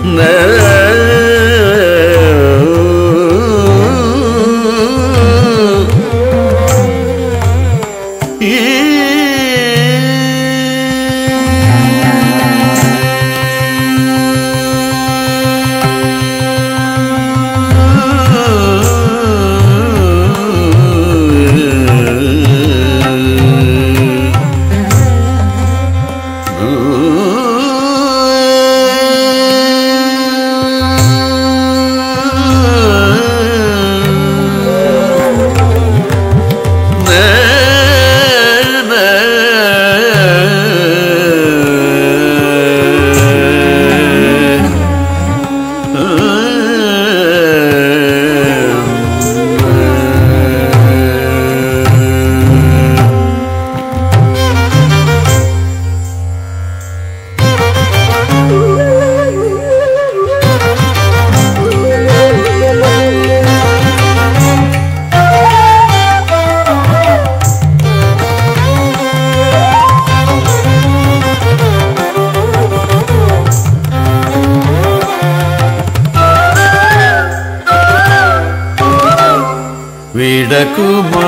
విడకుమా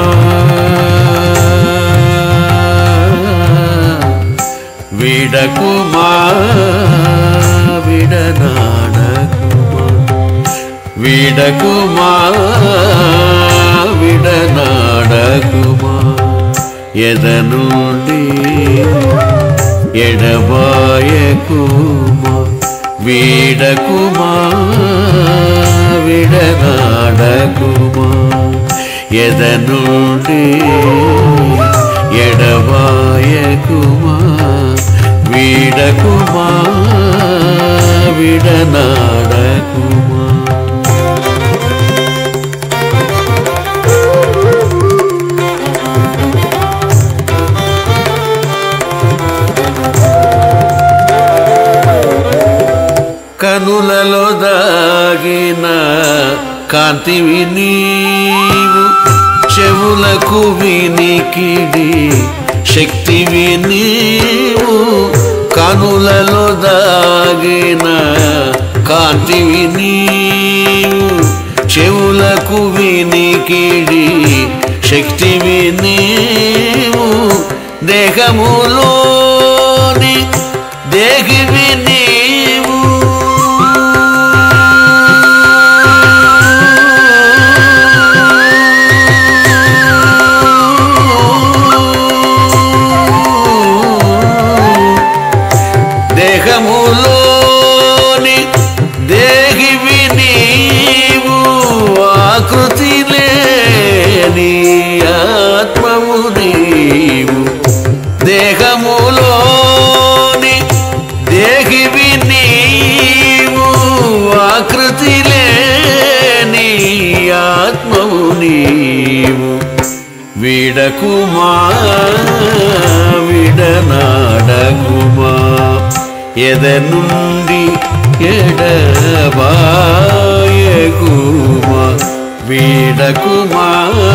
విడకుమా విడనాడకుమా విడకుమా విడనాడకుమా ఎదనుండి ఎడబాయకుమా వీడకుమా విడనాడకుమా ఎదనుండి ఎడబాయకుమా వీడకుమా విడనాడకుమా కనులలో దాగిన కాంతివి నీవు చెవులకు వినికిడి శక్తివి నీవు కనులలో దాగిన కాంతివి నీవు చెవులకు వినికిడి శక్తివి నీవు దేహములోని దేహివి నీవు దేహములోని దేహివి నీవు ఆకృతి లేని ఆత్మవు నీవు దేహములోని దేహివి నీవు ఆకృతి లేని ఆత్మవు నీవు విడకుమా విడనాడకుమా ఎదనుండి ఎడబాయకుమా విడకుమా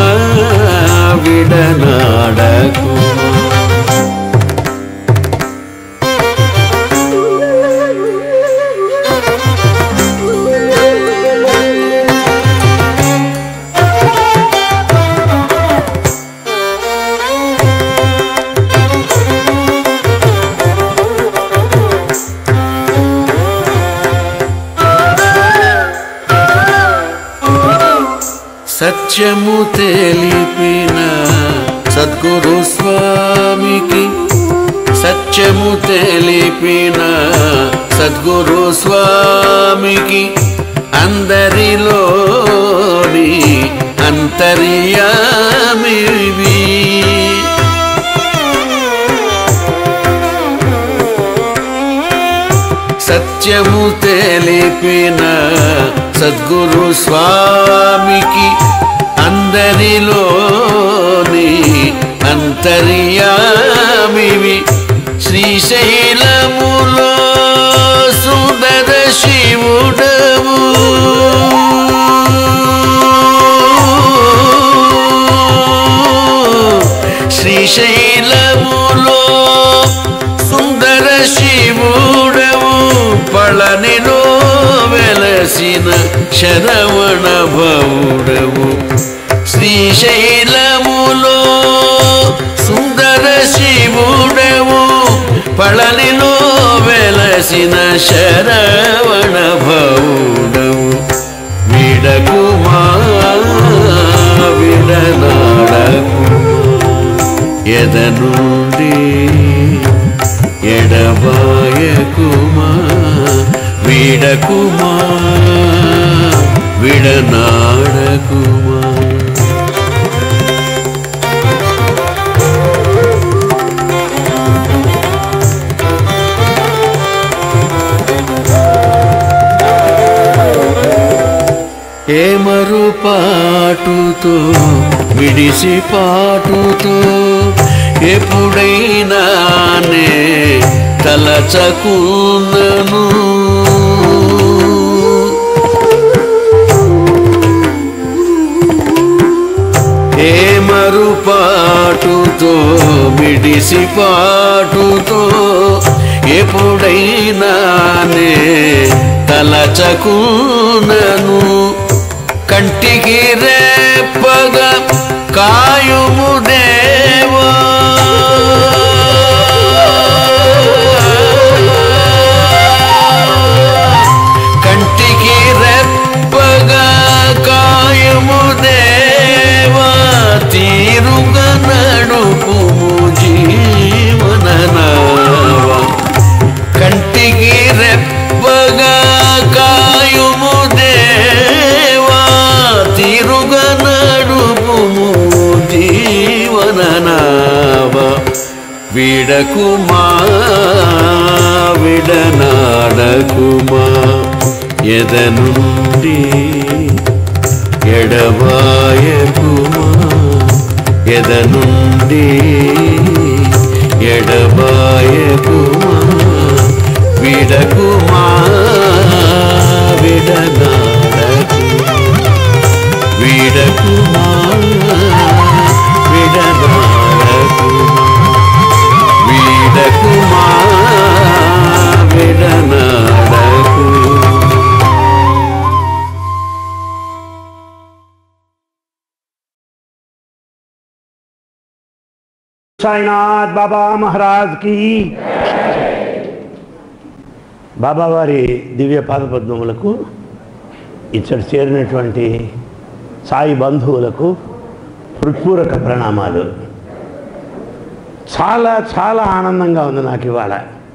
విడనాడకుమా సత్యము తెలిపిన సద్గురు స్వామికి సత్యము తెలిపిన సద్గురు స్వామికి అందరిలోని అంతర్యామివి సత్యము తెలిపిన సద్గురు స్వామికి అందరిలోని అంతర్యామివి శ్రీశైలములో సుందర శివుడవు శ్రీశైలములో సుందర శివుడవు పళనిలో వెలసిన శరవణ భౌడవు శ్రీశైలములో సుందర శివుడవు పళనిలో వెలసిన శరవణ భౌడవు విడకుమా విడనాడకు ఎదనుండి ఎడబాయకుమా వీడకుమా విడనాడకుమా ఏమరు పాటుతో విడిసి పాటుతో ఎప్పుడైనానే తలచకున్నను ఏమరు పాటుతో విడిసి పాటుతో ఎప్పుడైనానే తలచకునను కంటికి రేపగా కాయుము దేవా కంటికి రెప్పగా కాయము దేవా తీరుగా నడుపుము జీవన నావా కంటికి రెప్పగా కాయుము దేవా తీరుగా నడుపుము జీవన నావా విడకుమా విడనాడకుమా ఎదనుండి ఎడబాయకుమా ఎదనుండి ఎడబాయకుమా విడకుమా విడనాడకుమా విడకుమా విడనాడకుమా వీడకుమా విడనాడకు సాయినాథ్ బాబా మహారాజ్ కి బాబా వారి దివ్య పాదపద్మములకు ఇచ్చటి చేరినటువంటి సాయి బంధువులకు హృత్పూర్వక ప్రణామాలు చాలా చాలా ఆనందంగా ఉంది నాకు ఇవాళ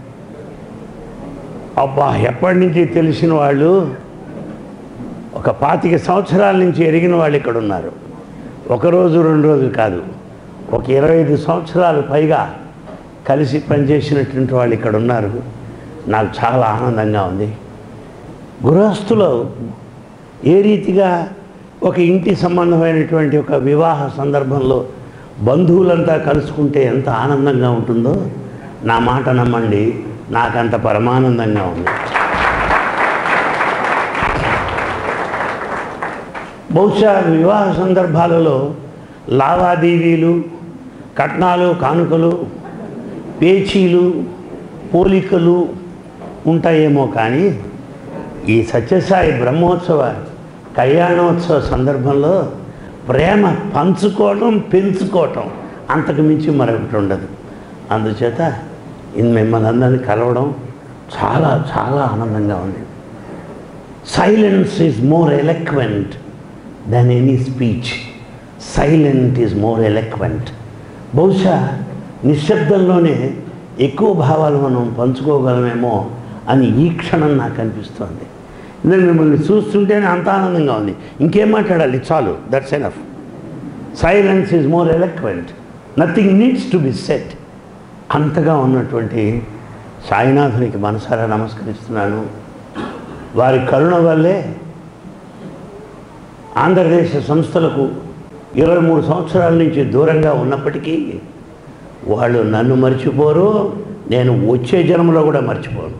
అబ్బా ఎప్పటి నుంచి తెలిసిన వాళ్ళు ఒక పాతిక సంవత్సరాల నుంచి ఎరిగిన వాళ్ళు ఇక్కడ ఉన్నారు ఒకరోజు రెండు రోజులు కాదు ఒక ఇరవై ఐదు సంవత్సరాలు పైగా కలిసి పనిచేసినటువంటి వాళ్ళు ఇక్కడ ఉన్నారు నాకు చాలా ఆనందంగా ఉంది గృహస్థులో ఏ రీతిగా ఒక ఇంటి సంబంధమైనటువంటి ఒక వివాహ సందర్భంలో బంధువులంతా కలుసుకుంటే ఎంత ఆనందంగా ఉంటుందో నా మాట నమ్మండి నాకంత పరమానందంగా ఉంది బహుశా వివాహ సందర్భాలలో లావాదేవీలు కట్నాలు కానుకలు పేచీలు పోలికలు ఉంటాయేమో కానీ ఈ సత్యసాయి బ్రహ్మోత్సవ కళ్యాణోత్సవ సందర్భంలో ప్రేమ పంచుకోవటం పెంచుకోవటం అంతకు మించి మరొకటి ఉండదు అందుచేత ఇది మిమ్మల్ని అందరినీ కలవడం చాలా చాలా ఆనందంగా ఉంది silence is more eloquent than any speech silent is more eloquent బహుశా నిశ్శబ్దంలోనే ఎక్కువ భావాలు మనం పంచుకోగలమేమో అని ఈ క్షణం నాకు అనిపిస్తోంది నేను మిమ్మల్ని చూస్తుంటేనే అంత ఆనందంగా ఉంది ఇంకేం మాట్లాడాలి చాలు that's enough silence is more eloquent nothing needs to be set అంతగా ఉన్నటువంటి సాయినాథునికి మనసారా నమస్కరిస్తున్నాను వారి కరుణ వల్లే ఆంధ్రదేశ సంస్థలకు ఇరవై మూడు సంవత్సరాల నుంచి దూరంగా ఉన్నప్పటికీ వాళ్ళు నన్ను మర్చిపోరు నేను వచ్చే జన్మలో కూడా మర్చిపోను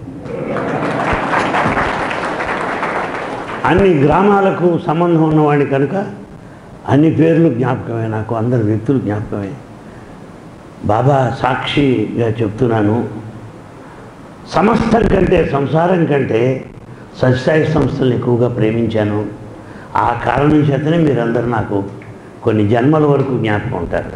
అన్ని గ్రామాలకు సంబంధం ఉన్నవాడిని కనుక అన్ని పేర్లు జ్ఞాపకమే నాకు అందరి వ్యక్తులు జ్ఞాపకమే బాబా సాక్షిగా చెప్తున్నాను సమస్తం కంటే సంసారం కంటే సత్యసాయి సంస్థలను ఎక్కువగా ప్రేమించాను ఆ కారణం చేతనే మీరందరూ నాకు కొన్ని జన్మల వరకు జ్ఞాపకం ఉంటారు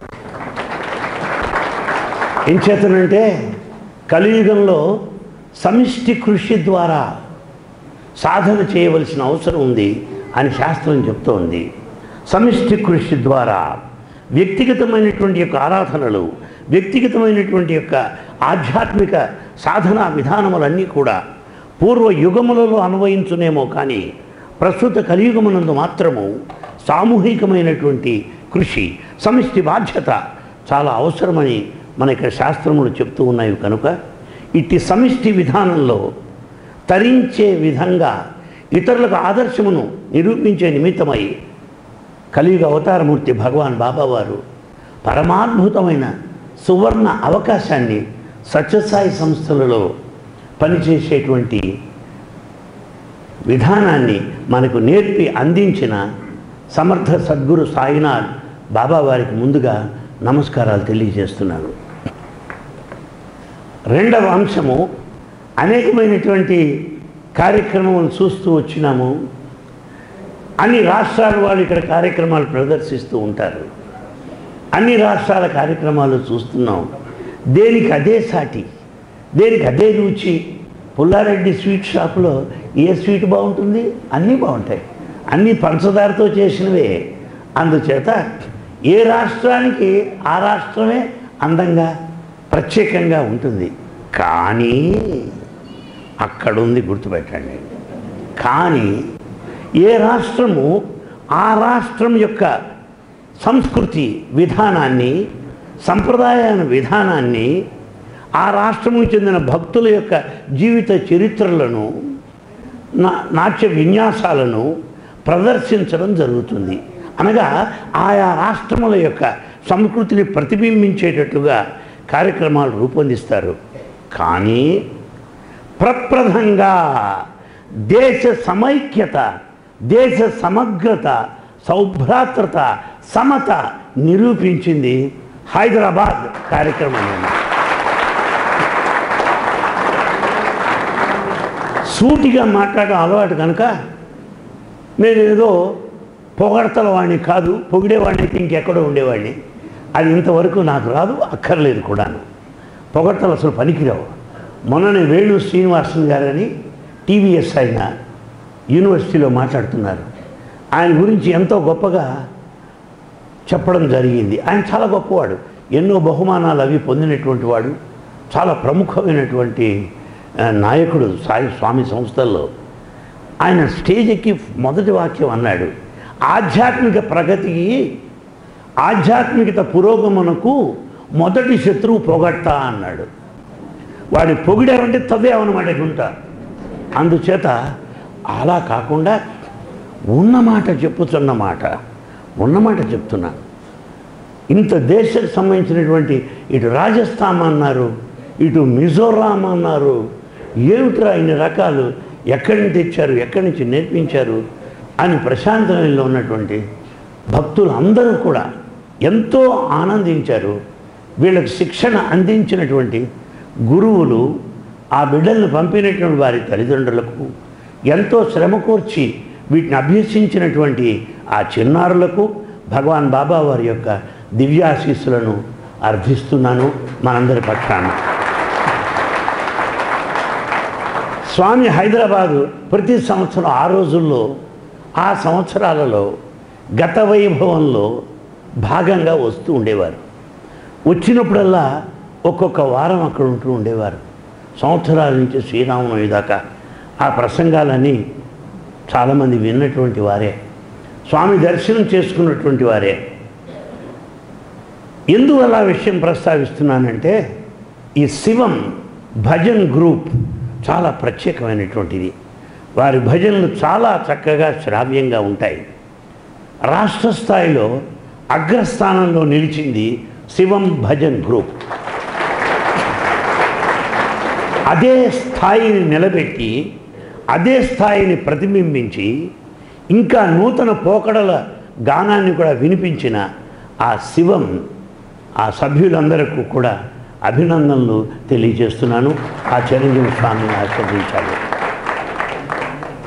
ఏం చేతనంటే కలియుగంలో సమిష్టి కృషి ద్వారా సాధన చేయవలసిన అవసరం ఉంది అని శాస్త్రం చెప్తోంది సమిష్టి కృషి ద్వారా వ్యక్తిగతమైనటువంటి యొక్క ఆరాధనలు వ్యక్తిగతమైనటువంటి యొక్క ఆధ్యాత్మిక సాధనా విధానములన్నీ కూడా పూర్వ యుగములలో అన్వయించునేమో కానీ ప్రస్తుత కలియుగమునందు మాత్రము సామూహికమైనటువంటి కృషి సమిష్టి బాధ్యత చాలా అవసరమని మన ఇక్కడ శాస్త్రములు చెప్తూ ఉన్నాయి కనుక ఇట్టి సమిష్టి విధానంలో తరించే విధంగా ఇతరులకు ఆదర్శమును నిరూపించే నిమిత్తమై కలియుగ అవతారమూర్తి భగవాన్ బాబావారు పరమాద్భుతమైన సువర్ణ అవకాశాన్ని సత్యసాయి సంస్థలలో పనిచేసేటువంటి విధానాన్ని మనకు నేర్పి అందించిన సమర్థ సద్గురు సాయినాథ్ బాబా వారికి ముందుగా నమస్కారాలు తెలియజేస్తున్నాను రెండవ అంశము అనేకమైనటువంటి కార్యక్రమాలు చూస్తూ వచ్చినాము అన్ని రాష్ట్రాల వాళ్ళు ఇక్కడ కార్యక్రమాలు ప్రదర్శిస్తూ ఉంటారు అన్ని రాష్ట్రాల కార్యక్రమాలు చూస్తున్నాం దేనికి అదే సాటి దేనికి అదే రుచి పుల్లారెడ్డి స్వీట్ షాప్లో ఏ స్వీట్ బాగుంటుంది అన్నీ బాగుంటాయి అన్నీ పంచదారతో చేసినవే అందుచేత ఏ రాష్ట్రానికి ఆ రాష్ట్రమే అందంగా ప్రత్యేకంగా ఉంటుంది కానీ అక్కడుంది గుర్తుపెట్టండి కానీ ఏ రాష్ట్రము ఆ రాష్ట్రం యొక్క సంస్కృతి విధానాన్ని సంప్రదాయాల విధానాన్ని ఆ రాష్ట్రముకు చెందిన భక్తుల యొక్క జీవిత చరిత్రలను నా నాట్య విన్యాసాలను ప్రదర్శించడం జరుగుతుంది అనగా ఆయా రాష్ట్రముల యొక్క సంస్కృతిని ప్రతిబింబించేటట్లుగా కార్యక్రమాలు రూపొందిస్తారు కానీ ప్రప్రథంగా దేశ సమైక్యత దేశ సమగ్రత సౌభ్రాత్రత సమత నిరూపించింది హైదరాబాద్ కార్యక్రమం సూటిగా మాట్లాడడం అలవాటు కనుక నేను ఏదో పొగడతల వాడిని కాదు పొగిడేవాడిని అయితే ఇంకెక్కడో ఉండేవాడిని అది ఇంతవరకు నాకు రాదు అక్కర్లేదు కూడాను పొగడతలు అసలు పనికిరావు మొన్ననే వేణు శ్రీనివాసన్ గారని టీవీఎస్ ఆయన యూనివర్సిటీలో మాట్లాడుతున్నారు ఆయన గురించి ఎంతో గొప్పగా చెప్పడం జరిగింది ఆయన చాలా గొప్పవాడు ఎన్నో బహుమానాలు అవి పొందినటువంటి వాడు చాలా ప్రముఖమైనటువంటి ఆ, నాయకుడు సాయి స్వామి సంస్థల్లో ఆయన స్టేజ్ ఎక్కి మొదటి వాక్యం అన్నాడు ఆధ్యాత్మిక ప్రగతికి ఆధ్యాత్మికత పురోగమనకు మొదటి శత్రువు పొగట్టా అన్నాడు వాడి పొగిడారంటే తవ్వేమన్నమాట గుంట అందుచేత అలా కాకుండా ఉన్నమాట చెప్పుతున్న మాట ఉన్నమాట చెప్తున్నా ఇంత దేశానికి సంబంధించినటువంటి ఇటు రాజస్థాన్ అన్నారు ఇటు మిజోరాం అన్నారు ఏమిట్రా ఇన్ని రకాలు ఎక్కడి నుంచి తెచ్చారు ఎక్కడి నుంచి నేర్పించారు అని ప్రశాంతలో ఉన్నటువంటి భక్తులు అందరూ కూడా ఎంతో ఆనందించారు వీళ్ళకి శిక్షణ అందించినటువంటి గురువులు ఆ బిడ్డలను పంపినటువంటి వారి తల్లిదండ్రులకు ఎంతో శ్రమ కూర్చి వీటిని అభ్యసించినటువంటి ఆ చిన్నారులకు భగవాన్ బాబా వారి యొక్క దివ్యాశీస్సులను అర్థిస్తున్నాను మనందరి పక్షాన స్వామి హైదరాబాదు ప్రతి సంవత్సరం ఆ రోజుల్లో ఆ సంవత్సరాలలో గత వైభవంలో భాగంగా వస్తూ ఉండేవారు వచ్చినప్పుడల్లా ఒక్కొక్క వారం అక్కడ ఉంటూ ఉండేవారు సంవత్సరాల నుంచి శ్రీరామనవమి దాకా ఆ ప్రసంగాలన్నీ చాలామంది విన్నటువంటి వారే స్వామి దర్శనం చేసుకున్నటువంటి వారే ఎందువల్ల ఆ విషయం ప్రస్తావిస్తున్నానంటే ఈ శివం భజన్ గ్రూప్ చాలా ప్రత్యేకమైనటువంటిది వారి భజనలు చాలా చక్కగా శ్రావ్యంగా ఉంటాయి రాష్ట్ర స్థాయిలో అగ్రస్థానంలో నిలిచింది శివం భజన్ గ్రూప్ అదే స్థాయిని నిలబెట్టి అదే స్థాయిని ప్రతిబింబించి ఇంకా నూతన పోకడల గానాన్ని కూడా వినిపించిన ఆ శివం ఆ సభ్యులందరికీ కూడా అభినందనలు తెలియజేస్తున్నాను ఆ చిరంజీవి స్వామిని ఆస్వాదించాలి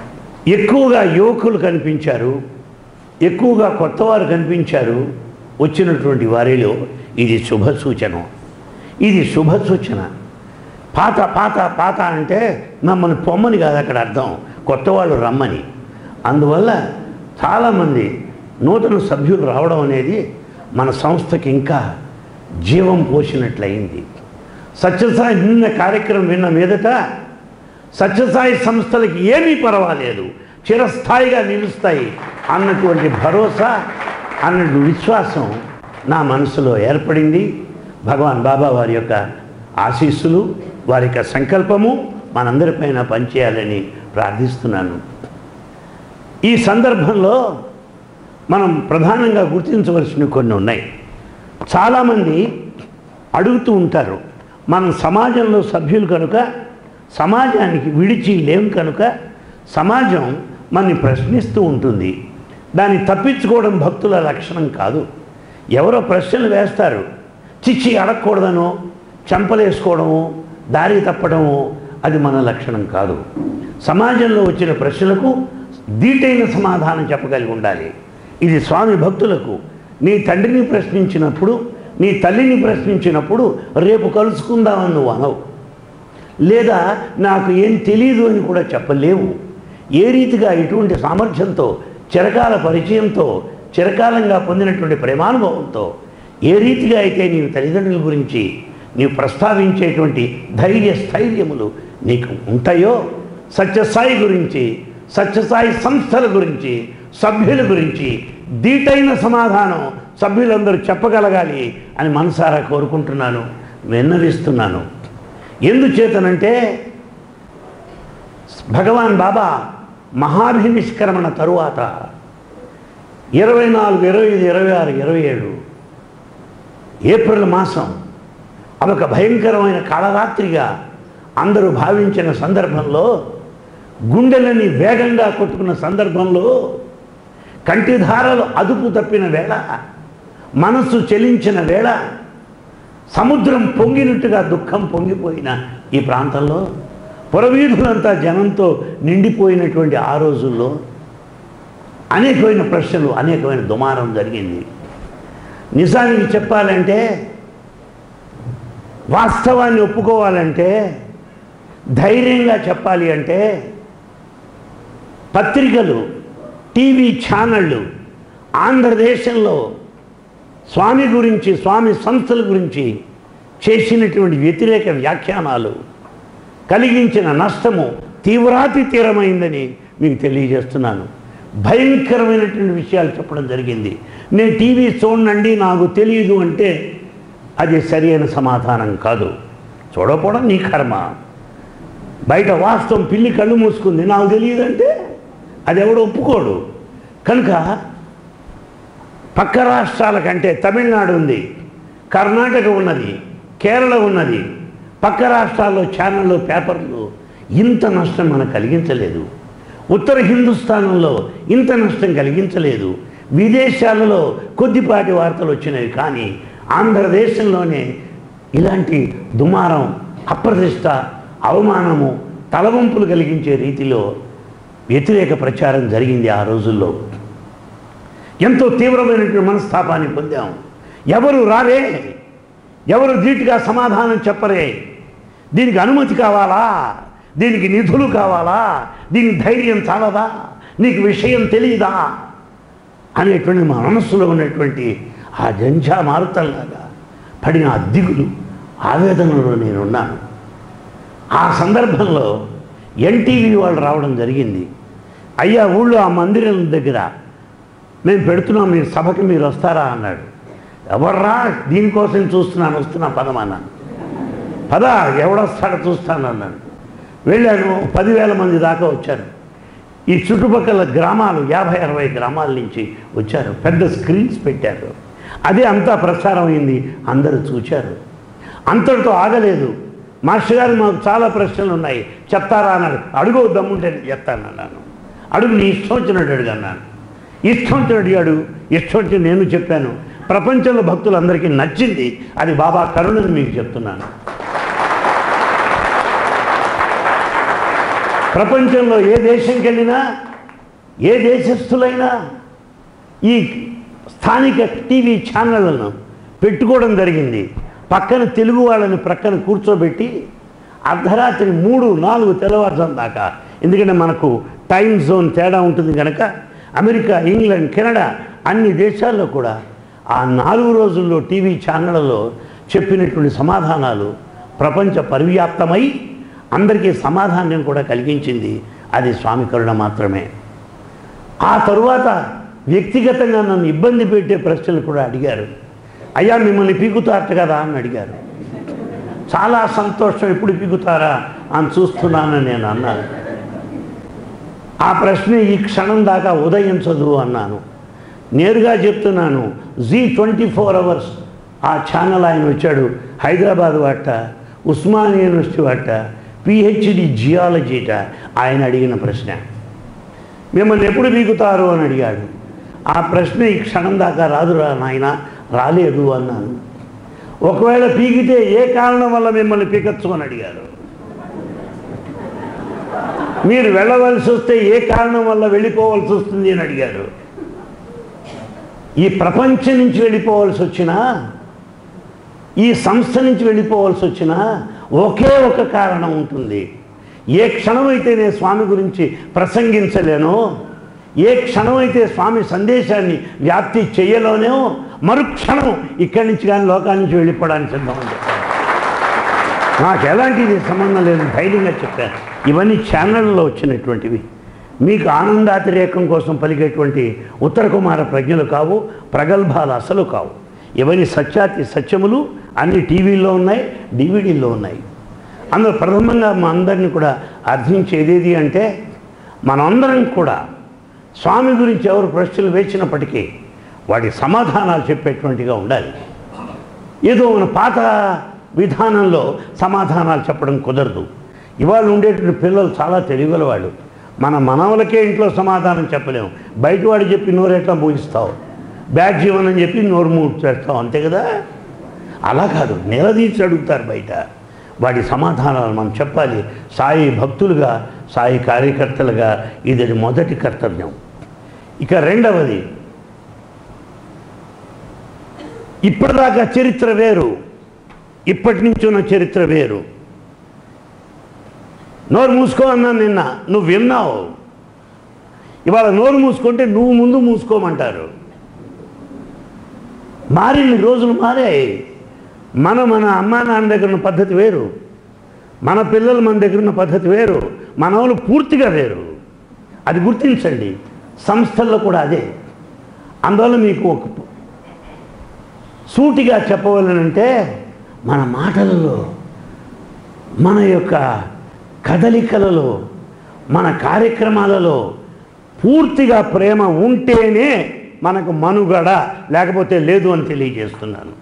ఎక్కువగా యువకులు కనిపించారు ఎక్కువగా కొత్తవారు కనిపించారు వచ్చినటువంటి వారిలో ఇది శుభ సూచన ఇది శుభ సూచన పాత పాత పాత అంటే మమ్మల్ని పొమ్మని కాదు అక్కడ అర్థం కొత్త వాళ్ళు రమ్మని అందువల్ల చాలామంది నూతన సభ్యులు రావడం అనేది మన సంస్థకి ఇంకా జీవం పోసినట్లయింది సత్యసాయి నిన్న కార్యక్రమం విన్న మీదట సత్యసాయి సంస్థలకి ఏమీ పర్వాలేదు చిరస్థాయిగా నిలుస్తాయి అన్నటువంటి భరోసా అన్నటువంటి విశ్వాసం నా మనసులో ఏర్పడింది భగవాన్ బాబా వారి యొక్క ఆశీస్సులు వారి యొక్క సంకల్పము మనందరిపైన పనిచేయాలని ప్రార్థిస్తున్నాను ఈ సందర్భంలో మనం ప్రధానంగా గుర్తించవలసినవి కొన్ని ఉన్నాయి చాలామంది అడుగుతూ ఉంటారు మనం సమాజంలో సభ్యులు కనుక సమాజానికి విడిచి లేం కనుక సమాజం మనని ప్రశ్నిస్తూ ఉంటుంది దాన్ని తప్పించుకోవడం భక్తుల లక్షణం కాదు ఎవరో ప్రశ్నలు వేస్తారు చిచ్చి అడగకూడదనో చంపలేసుకోవడము దారి తప్పడము అది మన లక్షణం కాదు సమాజంలో వచ్చిన ప్రశ్నలకు దీటైన సమాధానం చెప్పగలిగి ఉండాలి ఇది స్వామి భక్తులకు నీ తండ్రిని ప్రశ్నించినప్పుడు నీ తల్లిని ప్రశ్నించినప్పుడు రేపు కలుసుకుందామని నువ్వు అనవు లేదా నాకు ఏం తెలియదు అని కూడా చెప్పలేవు ఏ రీతిగా ఇటువంటి సామర్థ్యంతో చిరకాల పరిచయంతో చిరకాలంగా పొందినటువంటి ప్రేమానుభవంతో ఏ రీతిగా అయితే నీవు తల్లిదండ్రుల గురించి నీవు ప్రస్తావించేటువంటి ధైర్య స్థైర్యములు నీకు ఉంటాయో సత్యసాయి గురించి సత్యసాయి సంస్థల గురించి సభ్యుల గురించి దీటైన సమాధానం సభ్యులందరూ చెప్పగలగాలి అని మనసారా కోరుకుంటున్నాను విన్నవిస్తున్నాను ఎందుచేతనంటే భగవాన్ బాబా మహాభినిష్కరమణ తరువాత ఇరవై నాలుగు ఇరవై ఐదు ఇరవై ఆరు ఇరవై ఏడు ఏప్రిల్ మాసం అదొక భయంకరమైన కాళరాత్రిగా అందరూ భావించిన సందర్భంలో గుండెలని వేగంగా కొట్టుకున్న సందర్భంలో కంటిధారలు అదుపు తప్పిన వేళ మనస్సు చెలించిన వేళ సముద్రం పొంగినట్టుగా దుఃఖం పొంగిపోయిన ఈ ప్రాంతంలో పురవీధులంతా జనంతో నిండిపోయినటువంటి ఆ రోజుల్లో అనేకమైన ప్రశ్నలు అనేకమైన దుమారం జరిగింది నిజానికి చెప్పాలంటే వాస్తవాన్ని ఒప్పుకోవాలంటే ధైర్యంగా చెప్పాలి అంటే పత్రికలు టీవీ ఛానళ్ళు ఆంధ్రదేశంలో స్వామి గురించి స్వామి సంస్థల గురించి చేసినటువంటి వ్యతిరేక వ్యాఖ్యానాలు కలిగించిన నష్టము తీవ్రాతి తీవ్రమైందని మీకు తెలియజేస్తున్నాను భయంకరమైనటువంటి విషయాలు చెప్పడం జరిగింది నేను టీవీ చూడండి నాకు తెలియదు అంటే అది సరి అయిన సమాధానం కాదు చూడకపోవడం నీ కర్మ బయట వాస్తవం పిల్లి కళ్ళు మూసుకుంది నాకు తెలియదంటే అది ఎవడు ఒప్పుకోడు కనుక పక్క రాష్ట్రాల కంటే తమిళనాడు ఉంది కర్ణాటక ఉన్నది కేరళ ఉన్నది పక్క రాష్ట్రాల్లో ఛానళ్ళు పేపర్లు ఇంత నష్టం మనకు కలిగించలేదు ఉత్తర హిందుస్థానంలో ఇంత నష్టం కలిగించలేదు విదేశాలలో కొద్దిపాటి వార్తలు వచ్చినవి కానీ ఆంధ్రదేశంలోనే ఇలాంటి దుమారం అప్రతిష్ట అవమానము తలవంపులు కలిగించే రీతిలో వ్యతిరేక ప్రచారం జరిగింది ఆ రోజుల్లో ఎంతో తీవ్రమైనటువంటి మనస్తాపాన్ని పొందాం ఎవరు రారే ఎవరు ధీటుగా సమాధానం చెప్పరే దీనికి అనుమతి కావాలా దీనికి నిధులు కావాలా దీనికి ధైర్యం చాలదా నీకు విషయం తెలియదా అనేటువంటి మా మనస్సులో ఉన్నటువంటి ఆ జంఝా మారుతల్లాగా పడిన ఆ దిగులు ఆవేదనలో నేనున్నాను ఆ సందర్భంలో ఎన్టీవీ వాళ్ళు రావడం జరిగింది అయ్యా ఊళ్ళో ఆ మందిరం దగ్గర మేము పెడుతున్నాం మీరు సభకి మీరు వస్తారా అన్నాడు ఎవర్రా దీనికోసం చూస్తున్నాను వస్తున్నా పదమన్నాను పద ఎవడొస్తాడో చూస్తాను అన్నాను వెళ్ళాను పదివేల మంది దాకా వచ్చారు ఈ చుట్టుపక్కల గ్రామాలు యాభై అరవై గ్రామాల నుంచి వచ్చారు పెద్ద స్క్రీన్స్ పెట్టారు అదే అంతా ప్రసారం అయింది అందరూ చూశారు అంతటితో ఆగలేదు మాస్టర్ గారు మాకు చాలా ప్రశ్నలు ఉన్నాయి చెప్తారా అన్నాడు అడుగు దమ్ముంటే నేను చెప్తాను అన్నాను అడుగు నీ ఇష్టం వచ్చినట్టు అడుగు అన్నాను ఇష్టం వచ్చినట్టు అడిగాడు ఇష్టం వచ్చి నేను చెప్పాను ప్రపంచంలో భక్తులందరికీ నచ్చింది అది బాబా కరుణని మీకు చెప్తున్నాను ప్రపంచంలో ఏ దేశంకి వెళ్ళినా ఏ దేశస్థులైనా ఈ స్థానిక టీవీ ఛానళ్లను పెట్టుకోవడం జరిగింది పక్కన తెలుగు వాళ్ళని ప్రక్కన కూర్చోబెట్టి అర్ధరాత్రి మూడు నాలుగు తెల్లవారుజాము దాకా ఎందుకంటే మనకు టైం జోన్ తేడా ఉంటుంది కనుక అమెరికా ఇంగ్లాండ్ కెనడా అన్ని దేశాల్లో కూడా ఆ నాలుగు రోజుల్లో టీవీ ఛానళ్ళలో చెప్పినటువంటి సమాధానాలు ప్రపంచ పరివ్యాప్తమై అందరికీ సమాధానం కూడా కలిగించింది అది స్వామి కరుణ మాత్రమే ఆ తరువాత వ్యక్తిగతంగా నన్ను ఇబ్బంది పెట్టే ప్రశ్నలు కూడా అడిగారు అయ్యా మిమ్మల్ని పీకుతారట కదా అని అడిగారు చాలా సంతోషం ఎప్పుడు పీకుతారా అని చూస్తున్నానని నేను అన్నాను ఆ ప్రశ్న ఈ క్షణం దాకా ఉదయించదు అన్నాను నేరుగా చెప్తున్నాను జీ ట్వంటీ ఫోర్ అవర్స్ ఆ ఛానల్ ఆయన వచ్చాడు హైదరాబాద్ వాట ఉస్మానియా యూనివర్సిటీ వాట పిహెచ్డి జియాలజీట ఆయన అడిగిన ప్రశ్న మిమ్మల్ని ఎప్పుడు పీకుతారు అని అడిగాడు ఆ ప్రశ్న ఈ క్షణం దాకా రాదురా నాయన రాలేదు అన్నాను ఒకవేళ పీకితే ఏ కారణం వల్ల మిమ్మల్ని పీకచ్చు అని అడిగారు మీరు వెళ్ళవలసి వస్తే ఏ కారణం వల్ల వెళ్ళిపోవలసి వస్తుంది అని అడిగారు ఈ ప్రపంచం నుంచి వెళ్ళిపోవలసి వచ్చినా ఈ సంస్థ నుంచి వెళ్ళిపోవలసి వచ్చినా ఒకే ఒక కారణం ఉంటుంది ఏ క్షణమైతే నేను స్వామి గురించి ప్రసంగించలేనో ఏ క్షణమైతే స్వామి సందేశాన్ని వ్యాప్తి చేయలోనో మరుక్షణం ఇక్కడి నుంచి కానీ లోకాల నుంచి వెళ్ళిపోవడానికి సిద్ధమని చెప్పాను నాకు ఎలాంటిది సంబంధం లేదు ధైర్యంగా చెప్పాను ఇవన్నీ ఛానళ్ళలో వచ్చినటువంటివి మీకు ఆనందాతిరేకం కోసం పలికేటువంటి ఉత్తర కుమార ప్రజ్ఞలు కావు ప్రగల్భాలు అసలు కావు ఇవన్నీ సత్యాతి సత్యములు అన్ని టీవీల్లో ఉన్నాయి డివిడీల్లో ఉన్నాయి అందులో ప్రథమంగా మా అందరిని కూడా అర్థించేదేది అంటే మనందరం కూడా స్వామి గురించి ఎవరు ప్రశ్నలు వేసినప్పటికీ వాటి సమాధానాలు చెప్పేటువంటిగా ఉండాలి ఏదో మన పాత విధానంలో సమాధానాలు చెప్పడం కుదరదు ఇవాళ ఉండేటువంటి పిల్లలు చాలా తెలివిగల వాళ్ళు మన మనవలకే ఇంట్లో సమాధానం చెప్పలేము బయట వాడు చెప్పి నోరెట్లా మూగిస్తావు బ్యాగ్ జీవనం చెప్పి నోరు మూడు చేస్తావు అంతే కదా అలా కాదు నిలదీసి అడుగుతారు బయట వాటి సమాధానాలు మనం చెప్పాలి సాయి భక్తులుగా సాయి కార్యకర్తలుగా ఇది మొదటి కర్తవ్యం ఇక రెండవది ఇప్పటిదాకా చరిత్ర వేరు ఇప్పటి నుంచి ఉన్న చరిత్ర వేరు నోరు మూసుకో అన్నాను నిన్న నువ్వు విన్నావు ఇవాళ నోరు మూసుకుంటే నువ్వు ముందు మూసుకోమంటారు మారిన రోజులు మారాయి మన మన అమ్మా నాన్న దగ్గర ఉన్న పద్ధతి వేరు మన పిల్లలు మన దగ్గర ఉన్న పద్ధతి వేరు మనవులు పూర్తిగా వేరు అది గుర్తించండి సంస్థల్లో కూడా అదే అందువల్ల మీకు ఒక సూటిగా చెప్పవలనంటే మన మాటలలో మన యొక్క కదలికలలో మన కార్యక్రమాలలో పూర్తిగా ప్రేమ ఉంటేనే మనకు మనుగడ లేకపోతే లేదు అని తెలియజేస్తున్నాను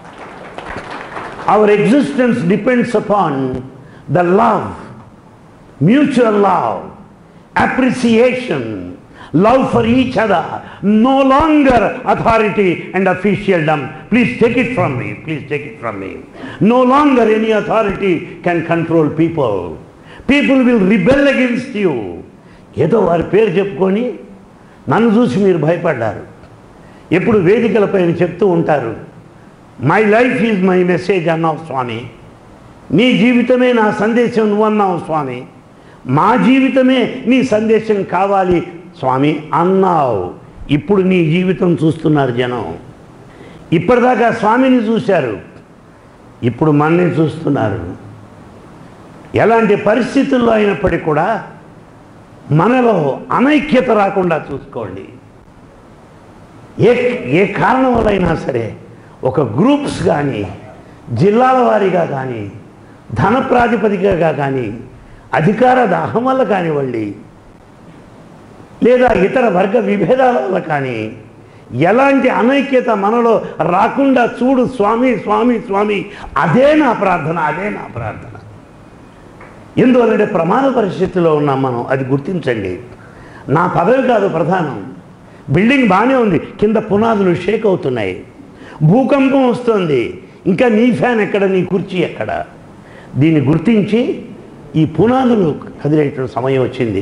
our existence depends upon the love mutual love appreciation love for each other no longer authority and officialdom please take it from me please take it from me no longer any authority can control people people will rebel against you ఏదో వారి పేరు చెప్పుకొని నన్ను చూసి మీరు భయపడ్డారు ఎప్పుడు వేదికలపైన చెప్తూ ఉంటారు my life is my message అన్నావు స్వామి నీ జీవితమే నా సందేశం నువ్వన్నావు స్వామి మా జీవితమే నీ సందేశం కావాలి స్వామి అన్నావు ఇప్పుడు నీ జీవితం చూస్తున్నారు జనం ఇప్పటిదాకా స్వామిని చూశారు ఇప్పుడు మనని చూస్తున్నారు ఎలాంటి పరిస్థితుల్లో అయినప్పటికీ కూడా మనలో అనైక్యత రాకుండా చూసుకోండి ఏ ఏ కారణం వల్ల అయినా సరే ఒక గ్రూప్స్ కానీ జిల్లాల వారీగా కానీ ధన ప్రాతిపదికగా కానీ అధికార దాహం వల్ల కానివ్వండి లేదా ఇతర వర్గ విభేదాల వల్ల కానీ ఎలాంటి అనైక్యత మనలో రాకుండా చూడు స్వామి స్వామి స్వామి అదే నా ప్రార్థన అదే నా ప్రార్థన ఎందువల్లంటే ప్రమాద పరిస్థితిలో ఉన్నాం మనం అది గుర్తించండి నా పదవి కాదు ప్రధానం బిల్డింగ్ బాగానే ఉంది కింద పునాదులు షేక్ అవుతున్నాయి భూకంపం వస్తుంది ఇంకా నీ ఫ్యాన్ ఎక్కడ నీ కుర్చీ ఎక్కడ దీన్ని గుర్తించి ఈ పునాదులు కదిలేటువంటి సమయం వచ్చింది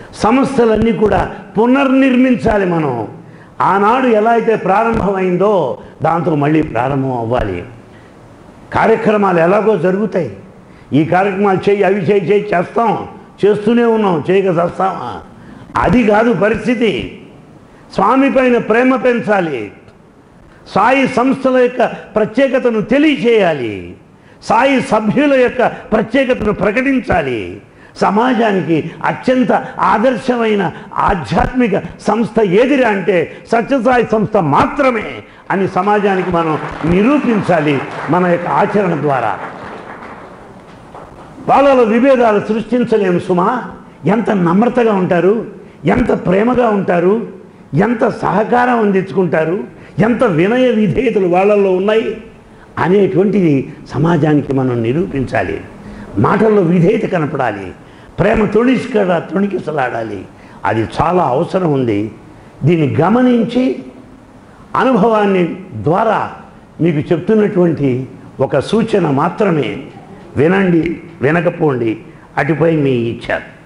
సంస్థలన్నీ కూడా పునర్నిర్మించాలి మనం ఆనాడు ఎలా అయితే ప్రారంభమైందో దాంతో మళ్ళీ ప్రారంభం అవ్వాలి కార్యక్రమాలు ఎలాగో జరుగుతాయి ఈ కార్యక్రమాలు చేయి అవి చేయి చేయి చేస్తాం చేస్తూనే ఉన్నాం చేయక చేస్తామా అది కాదు పరిస్థితి స్వామి పైన ప్రేమ పెంచాలి సాయి సంస్థల యొక్క ప్రత్యేకతను తెలియచేయాలి సాయి సభ్యుల యొక్క ప్రత్యేకతను ప్రకటించాలి సమాజానికి అత్యంత ఆదర్శమైన ఆధ్యాత్మిక సంస్థ ఏదిరా అంటే సత్యసాయి సంస్థ మాత్రమే అని సమాజానికి మనం నిరూపించాలి మన యొక్క ఆచరణ ద్వారా వాళ్ళలో విభేదాలు సృష్టించలేము సుమా ఎంత నమ్రతగా ఉంటారు ఎంత ప్రేమగా ఉంటారు ఎంత సహకారం అందించుకుంటారు ఎంత వినయ విధేయతలు వాళ్ళల్లో ఉన్నాయి అనేటువంటిది సమాజానికి మనం నిరూపించాలి మాటల్లో విధేయత కనపడాలి ప్రేమ తొణిసికడ తొణికిసలాడాలి అది చాలా అవసరం ఉంది దీన్ని గమనించి అనుభవాన్ని ద్వారా మీకు చెప్తున్నటువంటి ఒక సూచన మాత్రమే వినండి వినకపోండి అటుపై మీ ఇచ్చ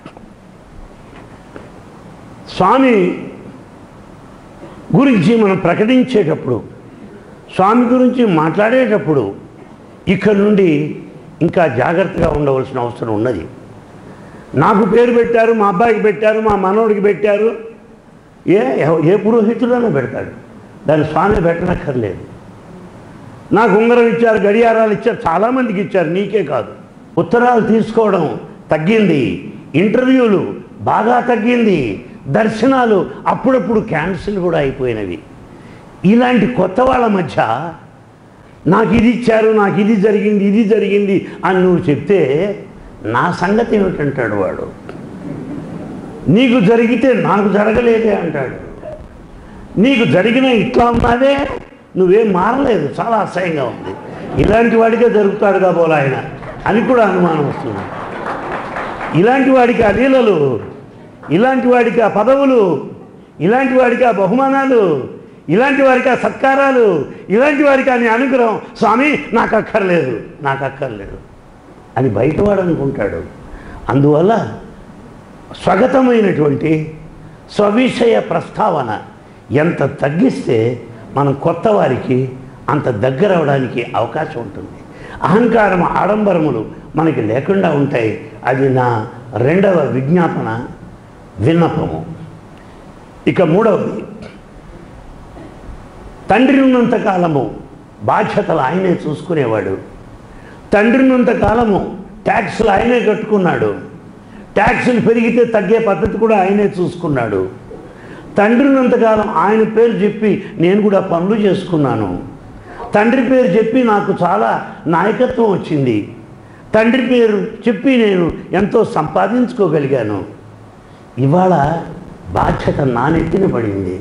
స్వామి గురించి మనం ప్రకటించేటప్పుడు స్వామి గురించి మాట్లాడేటప్పుడు ఇక్కడ నుండి ఇంకా జాగ్రత్తగా ఉండవలసిన అవసరం ఉన్నది నాకు పేరు పెట్టారు మా అబ్బాయికి పెట్టారు మా మనవడికి పెట్టారు ఏ ఏ పురోహితుడైనా పెడతాడు దాన్ని స్వామి పెట్టనక్కర్లేదు నాకు ఉంగరం ఇచ్చారు గడియారాలు ఇచ్చారు చాలామందికి ఇచ్చారు నీకే కాదు ఉత్తరాలు తీసుకోవడం తగ్గింది ఇంటర్వ్యూలు బాగా తగ్గింది దర్శనాలు అప్పుడప్పుడు క్యాన్సిల్ కూడా అయిపోయినవి ఇలాంటి కొత్త వాళ్ళ మధ్య నాకు ఇది ఇచ్చారు నాకు ఇది జరిగింది ఇది జరిగింది అని నువ్వు చెప్తే నా సంగతి ఏమిటంటాడు వాడు నీకు జరిగితే నాకు జరగలేదే అంటాడు నీకు జరిగిన ఇట్లా ఉన్నావే నువ్వేం మారలేదు చాలా అసహ్యంగా ఉంది ఇలాంటి వాడికే జరుగుతాడు కాబోలు ఆయన అని కూడా అనుమానం వస్తుంది ఇలాంటి వాడికి ఆ లీలలు ఇలాంటి వాడికి ఆ పదవులు ఇలాంటి వాడికి ఆ బహుమానాలు ఇలాంటి వారికి ఆ సత్కారాలు ఇలాంటి వారికి అని అనుగ్రహం స్వామి నాకు అక్కర్లేదు నాకు అక్కర్లేదు అని బయటవాడు అనుకుంటాడు అందువల్ల స్వగతమైనటువంటి స్వవిషయ ప్రస్తావన ఎంత తగ్గిస్తే మనం కొత్త వారికి అంత దగ్గర అవడానికి అవకాశం ఉంటుంది అహంకారం ఆడంబరములు మనకి లేకుండా ఉంటాయి అది నా రెండవ విజ్ఞాపన విన్నపము ఇక మూడవది తండ్రి ఉన్నంత కాలము బాధ్యతలు ఆయనే చూసుకునేవాడు తండ్రి ఉన్నంత కాలము ట్యాక్సులు ఆయనే కట్టుకున్నాడు ట్యాక్సులు పెరిగితే తగ్గే పద్ధతి కూడా ఆయనే చూసుకున్నాడు తండ్రి ఉన్నంతకాలం ఆయన పేరు చెప్పి నేను కూడా పనులు చేసుకున్నాను తండ్రి పేరు చెప్పి నాకు చాలా నాయకత్వం వచ్చింది తండ్రి పేరు చెప్పి నేను ఎంతో సంపాదించుకోగలిగాను ఇవాళ బాధ్యత నా నెత్తిన పడింది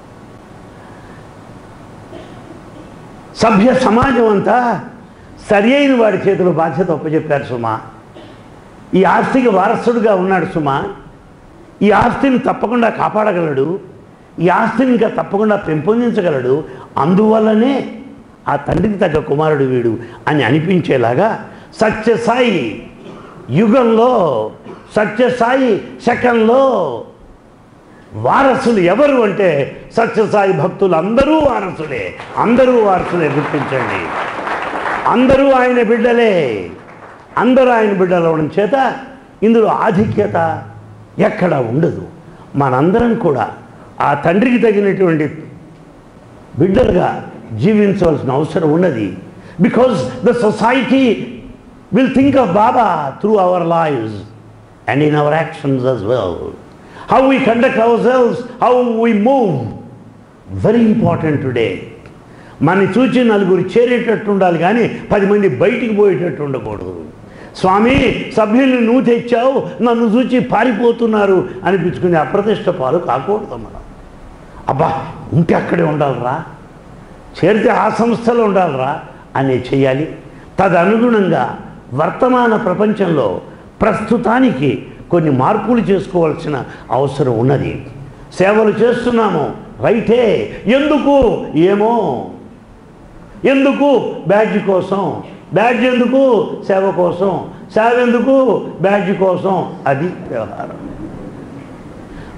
సభ్య సమాజం అంతా సరి అయిన వాడి చేతిలో బాధ్యత ఒప్పచెప్పారు సుమా ఈ ఆస్తికి వారసుడుగా ఉన్నాడు సుమా ఈ ఆస్తిని తప్పకుండా కాపాడగలడు ఈ ఆస్తిని ఇంకా తప్పకుండా పెంపొందించగలడు అందువల్లనే ఆ తండ్రికి తగ్గ కుమారుడు వీడు అని అనిపించేలాగా సత్యసాయి యుగంలో సత్యసాయి శకంలో వారసులు ఎవరు అంటే సత్యసాయి భక్తులు అందరూ వారసులే అందరూ వారసులే గుర్తించండి అందరూ ఆయన బిడ్డలే అందరూ ఆయన బిడ్డలు అవడం చేత ఇందులో ఆధిక్యత ఎక్కడ ఉండదు మనందరం కూడా ఆ తండ్రికి తగినటువంటి బిడ్డలుగా జీవించవలసిన అవసరం ఉన్నది because the society will think of Baba through our lives and in our actions as well how we conduct our selves how we move very important today మన చూచి నలుగురు చేరేటట్టు ఉండాలి కానీ పది మంది బయటికి పోయేటట్టు ఉండకూడదు స్వామి సభ్యుల్ని నువ్వు తెచ్చావు నన్ను చూచి పారిపోతున్నారు అనిపించుకునే అప్రతిష్ట పాలు కాకూడదు మనం అబ్బా ఉంటే అక్కడే ఉండాలిరా చేరితే ఆ సంస్థలో ఉండాలిరా అని చేయాలి తదనుగుణంగా వర్తమాన ప్రపంచంలో ప్రస్తుతానికి కొన్ని మార్పులు చేసుకోవాల్సిన అవసరం ఉన్నది సేవలు చేస్తున్నాము రైటే ఎందుకు ఏమో ఎందుకు బ్యాడ్జ్ కోసం బ్యాడ్జ్ ఎందుకు సేవ కోసం సేవ ఎందుకు బ్యాడ్జ్ కోసం అది వ్యవహారం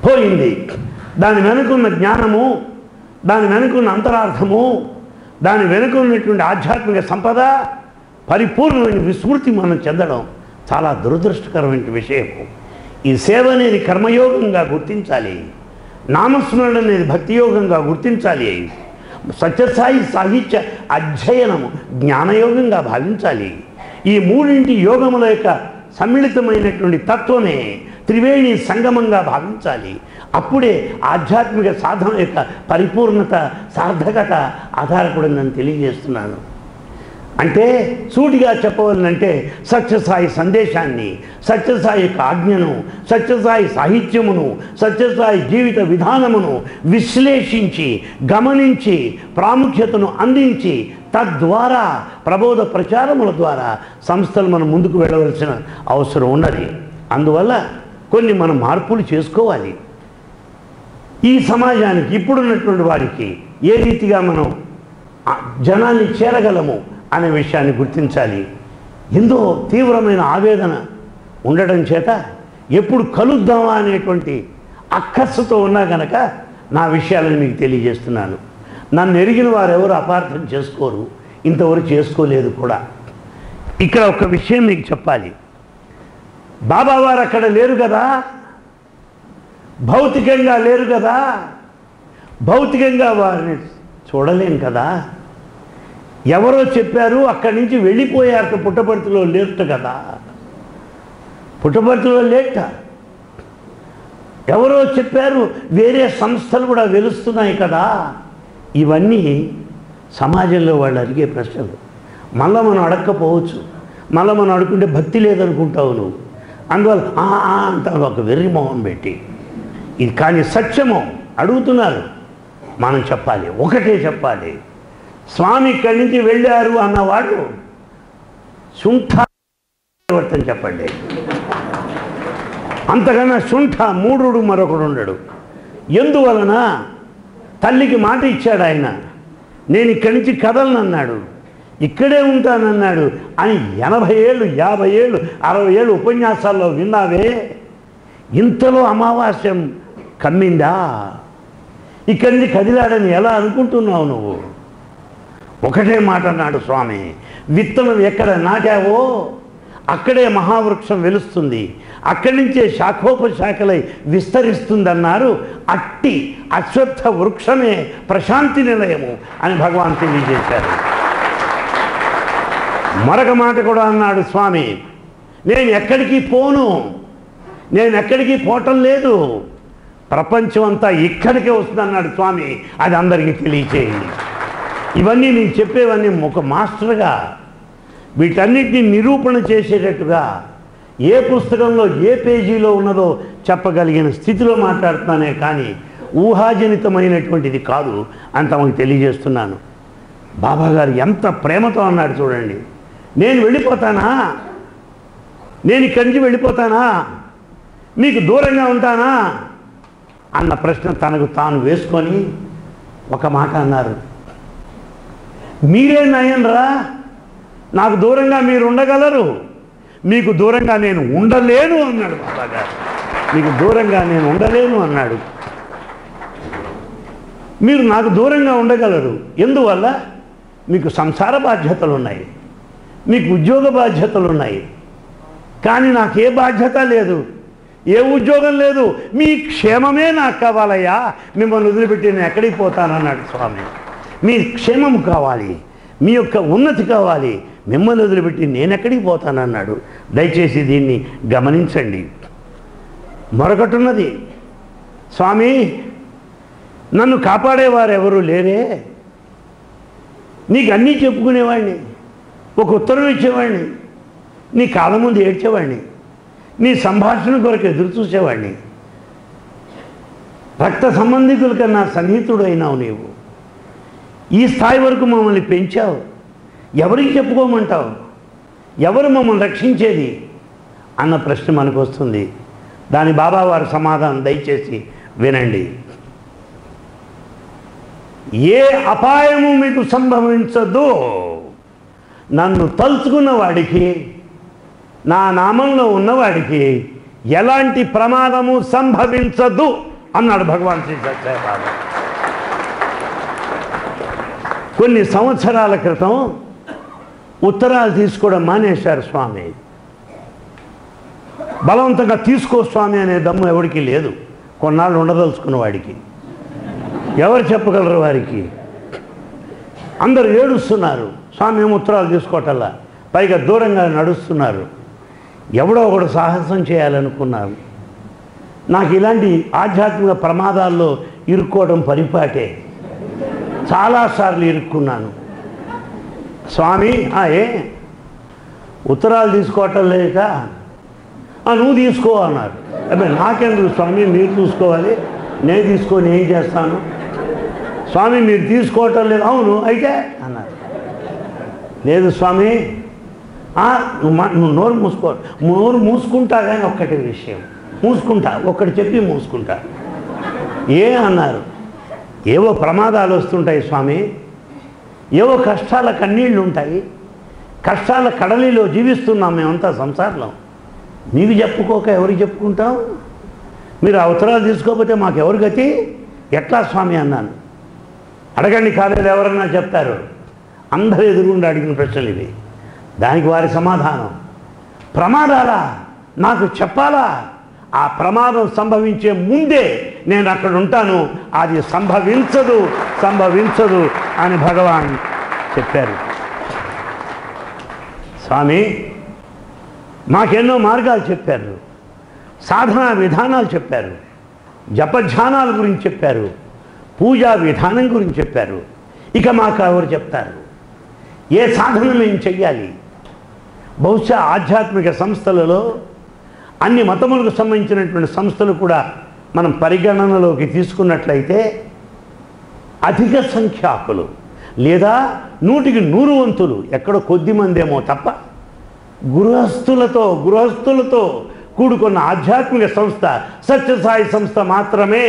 పోయింది దాని వెనుకున్న జ్ఞానము దాని వెనుకున్న అంతరార్థము దాని వెనుక ఉన్నటువంటి ఆధ్యాత్మిక సంపద పరిపూర్ణమైన విస్మృతి మనం చెందడం చాలా దురదృష్టకరమైన విషయం ఈ సేవ అనేది కర్మయోగంగా గుర్తించాలి నామస్మరణ అనేది భక్తియోగంగా గుర్తించాలి సత్యసాయి సాహిత్య అధ్యయనము జ్ఞానయోగంగా భావించాలి ఈ మూడింటి యోగముల యొక్క సమ్మిళితమైనటువంటి తత్వమే త్రివేణి సంగమంగా భావించాలి అప్పుడే ఆధ్యాత్మిక సాధన యొక్క పరిపూర్ణత సార్థకత ఆధారపడిందని తెలియజేస్తున్నాను అంటే సూటిగా చెప్పవాలంటే సత్యసాయి సందేశాన్ని సత్యసాయి యొక్క ఆజ్ఞను సత్యసాయి సాహిత్యమును సత్యసాయి జీవిత విధానమును విశ్లేషించి గమనించి ప్రాముఖ్యతను అందించి తద్వారా ప్రబోధ ప్రచారముల ద్వారా సంస్థలు మనం ముందుకు వెళ్ళవలసిన అవసరం ఉన్నది అందువల్ల కొన్ని మనం మార్పులు చేసుకోవాలి ఈ సమాజానికి ఇప్పుడున్నటువంటి వారికి ఏ రీతిగా మనం ఆ జనాన్ని చేరగలము అనే విషయాన్ని గుర్తించాలి ఎంతో తీవ్రమైన ఆవేదన ఉండడం చేత ఎప్పుడు కలుద్దామా అనేటువంటి అక్కస్సుతో ఉన్నా గనక నా విషయాలను మీకు తెలియజేస్తున్నాను నన్ను ఎరిగిన వారు ఎవరు అపార్థం చేసుకోరు ఇంతవరకు చేసుకోలేదు కూడా ఇక్కడ ఒక విషయం మీకు చెప్పాలి బాబా వారు అక్కడ లేరు కదా భౌతికంగా లేరు కదా భౌతికంగా వారిని చూడలేం కదా ఎవరో చెప్పారు అక్కడి నుంచి వెళ్ళిపోయారు పుట్టపర్తిలో లేరుట కదా పుట్టపర్తిలో లేట ఎవరో చెప్పారు వేరే సంస్థలు కూడా వెలుస్తున్నాయి కదా ఇవన్నీ సమాజంలో వాళ్ళు అడిగే ప్రశ్నలు మళ్ళీ మనం అడగకపోవచ్చు మళ్ళీ మనం అడుగుంటే భక్తి లేదనుకుంటావు నువ్వు అందువల్ల "ఆ, ఆ" అంటావు ఒక వెర్రి మొహం పెట్టి ఇది కానీ సత్యము అడుగుతున్నారు మనం చెప్పాలి ఒకటే చెప్పాలి స్వామి ఇక్కడి నుంచి వెళ్ళారు అన్నవాడు శుంఠ పరివర్తన చెప్పండి అంతకన్నా శుంఠ మూఢుడు మరొకడు ఉండడు ఎందువలన తల్లికి మాట ఇచ్చాడు ఆయన నేను ఇక్కడి నుంచి కదలనన్నాడు ఇక్కడే ఉంటానన్నాడు అని ఎనభై ఏళ్ళు యాభై ఏళ్ళు అరవై ఏళ్ళు ఉపన్యాసాల్లో విన్నావే ఇంతలో అమావాస్యం కమ్మిందా ఇక్కడి నుంచి కదిలాడని ఎలా అనుకుంటున్నావు నువ్వు ఒకటే మాట అన్నాడు స్వామి విత్తనం ఎక్కడ నాటావో అక్కడే మహావృక్షం వెలుస్తుంది అక్కడి నుంచే శాఖోపశాఖలై విస్తరిస్తుందన్నారు అట్టి అశ్వత్థ వృక్షమే ప్రశాంతి నిలయము అని భగవాన్ తెలియజేశారు మరొక మాట కూడా అన్నాడు స్వామి నేను ఎక్కడికి పోను నేను ఎక్కడికి పోవటం లేదు ప్రపంచం అంతా ఇక్కడికే వస్తుందన్నాడు స్వామి అది అందరికీ తెలియచేయండి ఇవన్నీ నేను చెప్పేవన్నీ ఒక మాస్టర్గా వీటన్నిటిని నిరూపణ చేసేటట్టుగా ఏ పుస్తకంలో ఏ పేజీలో ఉన్నదో చెప్పగలిగిన స్థితిలో మాట్లాడుతున్నానే కానీ ఊహాజనితమైనటువంటిది కాదు అని తమకు తెలియజేస్తున్నాను బాబా గారు ఎంత ప్రేమతో అన్నాడు చూడండి నేను వెళ్ళిపోతానా నేను ఇక్కడి నుంచి వెళ్ళిపోతానా మీకు దూరంగా ఉంటానా అన్న ప్రశ్న తనకు తాను వేసుకొని ఒక మాట అన్నారు మీరే నయనరా నాకు దూరంగా మీరు ఉండగలరు మీకు దూరంగా నేను ఉండలేను అన్నాడు బాబా గారు మీకు దూరంగా నేను ఉండలేను అన్నాడు మీరు నాకు దూరంగా ఉండగలరు ఎందువల్ల మీకు సంసార బాధ్యతలు ఉన్నాయి మీకు ఉద్యోగ బాధ్యతలు ఉన్నాయి కానీ నాకు ఏ బాధ్యత లేదు ఏ ఉద్యోగం లేదు మీ క్షేమమే నాకు కావాలయ్యా మిమ్మల్ని వదిలిపెట్టి నేను ఎక్కడికి పోతానన్నాడు స్వామి మీ క్షేమం కావాలి మీ యొక్క ఉన్నతి కావాలి మిమ్మల్ని వదిలిపెట్టి నేను ఎక్కడికి పోతానన్నాడు దయచేసి దీన్ని గమనించండి మరొకటి ఉన్నది స్వామి నన్ను కాపాడేవారు ఎవరు లేరే నీకు అన్నీ చెప్పుకునేవాడిని ఒక ఉత్తరం ఇచ్చేవాడిని నీ కాళ్ళ ముందు ఏడ్చేవాడిని నీ సంభాషణ కొరకు ఎదురు చూసేవాడిని రక్త సంబంధికుల కన్నా సన్నిహితుడు అయినావు నీవు ఈ స్థాయి వరకు మమ్మల్ని పెంచావు ఎవరికి చెప్పుకోమంటావు ఎవరు మమ్మల్ని రక్షించేది అన్న ప్రశ్న మనకు వస్తుంది దాని బాబా వారి సమాధానం దయచేసి వినండి ఏ అపాయము మీకు సంభవించదు నన్ను తలుచుకున్న వాడికి నా నామంలో ఉన్నవాడికి ఎలాంటి ప్రమాదము సంభవించదు అన్నాడు భగవాన్ శ్రీ సత్యబాబు కొన్ని సంవత్సరాల క్రితం ఉత్తరాలు తీసుకోవడం మానేశారు స్వామి బలవంతంగా తీసుకో స్వామి అనే దమ్ము ఎవరికి లేదు కొన్నాళ్ళు ఉండదలుచుకున్న వాడికి ఎవరు చెప్పగలరు వారికి అందరూ ఏడుస్తున్నారు స్వామి ఏమో ఉత్తరాలు తీసుకోవటల్లా పైగా దూరంగా నడుస్తున్నారు ఎవడో ఒకడు సాహసం చేయాలనుకున్నారు నాకు ఇలాంటి ఆధ్యాత్మిక ప్రమాదాల్లో ఇరుక్కోవడం పరిపాటే చాలాసార్లు ఇరుక్కున్నాను స్వామి ఆ ఏ ఉత్తరాలు తీసుకోవటం లేక "ఆ, నువ్వు తీసుకో అన్నారు అబ్బాయి నాకెందుకు స్వామి మీరు చూసుకోవాలి నేను తీసుకొని ఏం చేస్తాను స్వామి మీరు తీసుకోవటం లేదు అవును అయితే అన్నారు లేదు స్వామి "ఆ, నువ్వు మా- నువ్వు నోరు మూసుకో నోరు మూసుకుంటా కానీ ఒక్కటి విషయం మూసుకుంటా ఒక్కటి చెప్పి మూసుకుంటా ఏ అన్నారు ఏవో ప్రమాదాలు వస్తుంటాయి స్వామి ఏవో కష్టాల కన్నీళ్ళు ఉంటాయి కష్టాల కడలిలో జీవిస్తున్నాం మేమంతా సంసారంలో మీకు చెప్పుకోక ఎవరికి చెప్పుకుంటాం మీరు అవసరాలు తీసుకోకపోతే మాకు ఎవరు గతి ఎట్లా స్వామి అన్నాను అడగండి కాలేదు ఎవరన్నా చెప్తారు అందరూ ఎదురుగుండా అడిగిన ప్రశ్నలు ఇవి దానికి వారి సమాధానం ప్రమాదాలా నాకు చెప్పాలా ఆ ప్రమాదం సంభవించే ముందే నేను అక్కడ ఉంటాను అది సంభవించదు సంభవించదు అని భగవాన్ చెప్పారు స్వామి మాకెన్నో మార్గాలు చెప్పారు సాధనా విధానాలు చెప్పారు జపధ్యానాల గురించి చెప్పారు పూజా విధానం గురించి చెప్పారు ఇక మాకు ఎవరు చెప్తారు ఏ సాధన మేము చెయ్యాలి బహుశా ఆధ్యాత్మిక సంస్థలలో అన్ని మతములకు సంబంధించినటువంటి సంస్థలు కూడా మనం పరిగణనలోకి తీసుకున్నట్లయితే అధిక సంఖ్యాకులు లేదా నూటికి నూరు వంతులు ఎక్కడో కొద్ది మందేమో తప్ప గృహస్థులతో గృహస్థులతో కూడుకున్న ఆధ్యాత్మిక సంస్థ సత్యసాయి సంస్థ మాత్రమే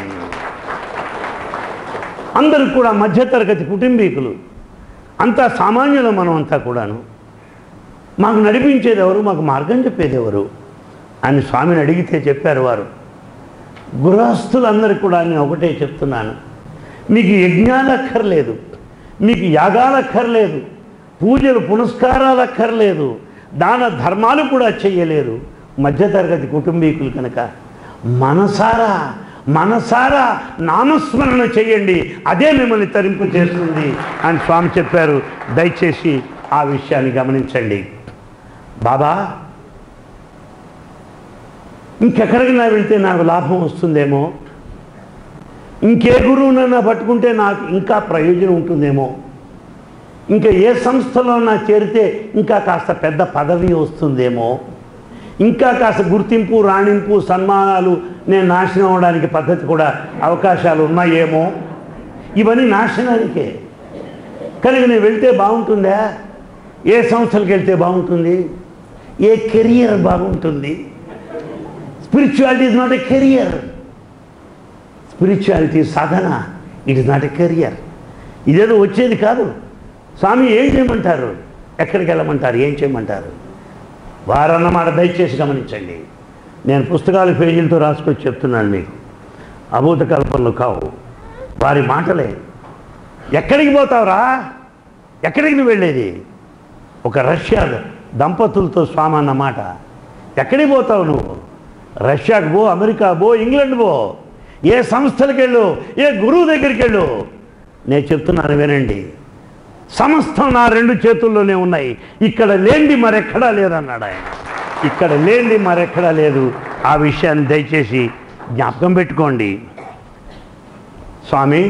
అందరూ కూడా మధ్యతరగతి కుటుంబీకులు అంతా సామాన్యులు మనం అంతా కూడాను మాకు నడిపించేది ఎవరు మాకు మార్గం చెప్పేది ఎవరు అని స్వామిని అడిగితే చెప్పారు వారు గృహస్థులందరికీ కూడా నేను ఒకటే చెప్తున్నాను మీకు యజ్ఞాలు అక్కర్లేదు మీకు యాగాలు అక్కర్లేదు పూజలు పునస్కారాలు అక్కర్లేదు దాన ధర్మాలు కూడా చెయ్యలేరు మధ్యతరగతి కుటుంబీకులు కనుక మనసారా మనసారా నామస్మరణ చేయండి అదే మిమ్మల్ని తరింపు చేస్తుంది అని స్వామి చెప్పారు దయచేసి ఆ విషయాన్ని గమనించండి బాబా ఇంకెక్కడికైనా వెళ్తే నాకు లాభం వస్తుందేమో ఇంకే గురువునైనా పట్టుకుంటే నాకు ఇంకా ప్రయోజనం ఉంటుందేమో ఇంకా ఏ సంస్థలో నా చేరితే ఇంకా కాస్త పెద్ద పదవి వస్తుందేమో ఇంకా కాస్త గుర్తింపు రాణింపు సన్మానాలు నేను నాశనం అవడానికి పద్ధతి కూడా అవకాశాలు ఉన్నాయేమో ఇవన్నీ నాశనానికే కనుక నేను వెళ్తే బాగుంటుందా ఏ సంస్థలకు వెళ్తే బాగుంటుంది ఏ కెరియర్ బాగుంటుంది spirituality is not a career spirituality సాధన it is not a career ఇదేదో వచ్చేది కాదు స్వామి ఏం చేయమంటారు ఎక్కడికి వెళ్ళమంటారు ఏం చేయమంటారు వారన్నమాట దయచేసి గమనించండి నేను పుస్తకాల పేజీలతో రాసుకొచ్చి చెప్తున్నాను మీకు అభూత కల్పనలు కావు వారి మాటలే ఎక్కడికి పోతావురా ఎక్కడికి నువ్వు వెళ్ళేది ఒక రష్యా దంపతులతో స్వామి అన్న మాట ఎక్కడికి పోతావు నువ్వు రష్యాకు పో అమెరికా పో ఇంగ్లాండ్ పో ఏ సంస్థలకు వెళ్ళు ఏ గురువు దగ్గరికి వెళ్ళు నేను చెప్తున్నాను వినండి సమస్తం నా రెండు చేతుల్లోనే ఉన్నాయి ఇక్కడ లేనిది మరెక్కడా లేదన్నాడు ఆయన ఇక్కడ లేనిది మరెక్కడా లేదు ఆ విషయాన్ని దయచేసి జ్ఞాపకం పెట్టుకోండి స్వామి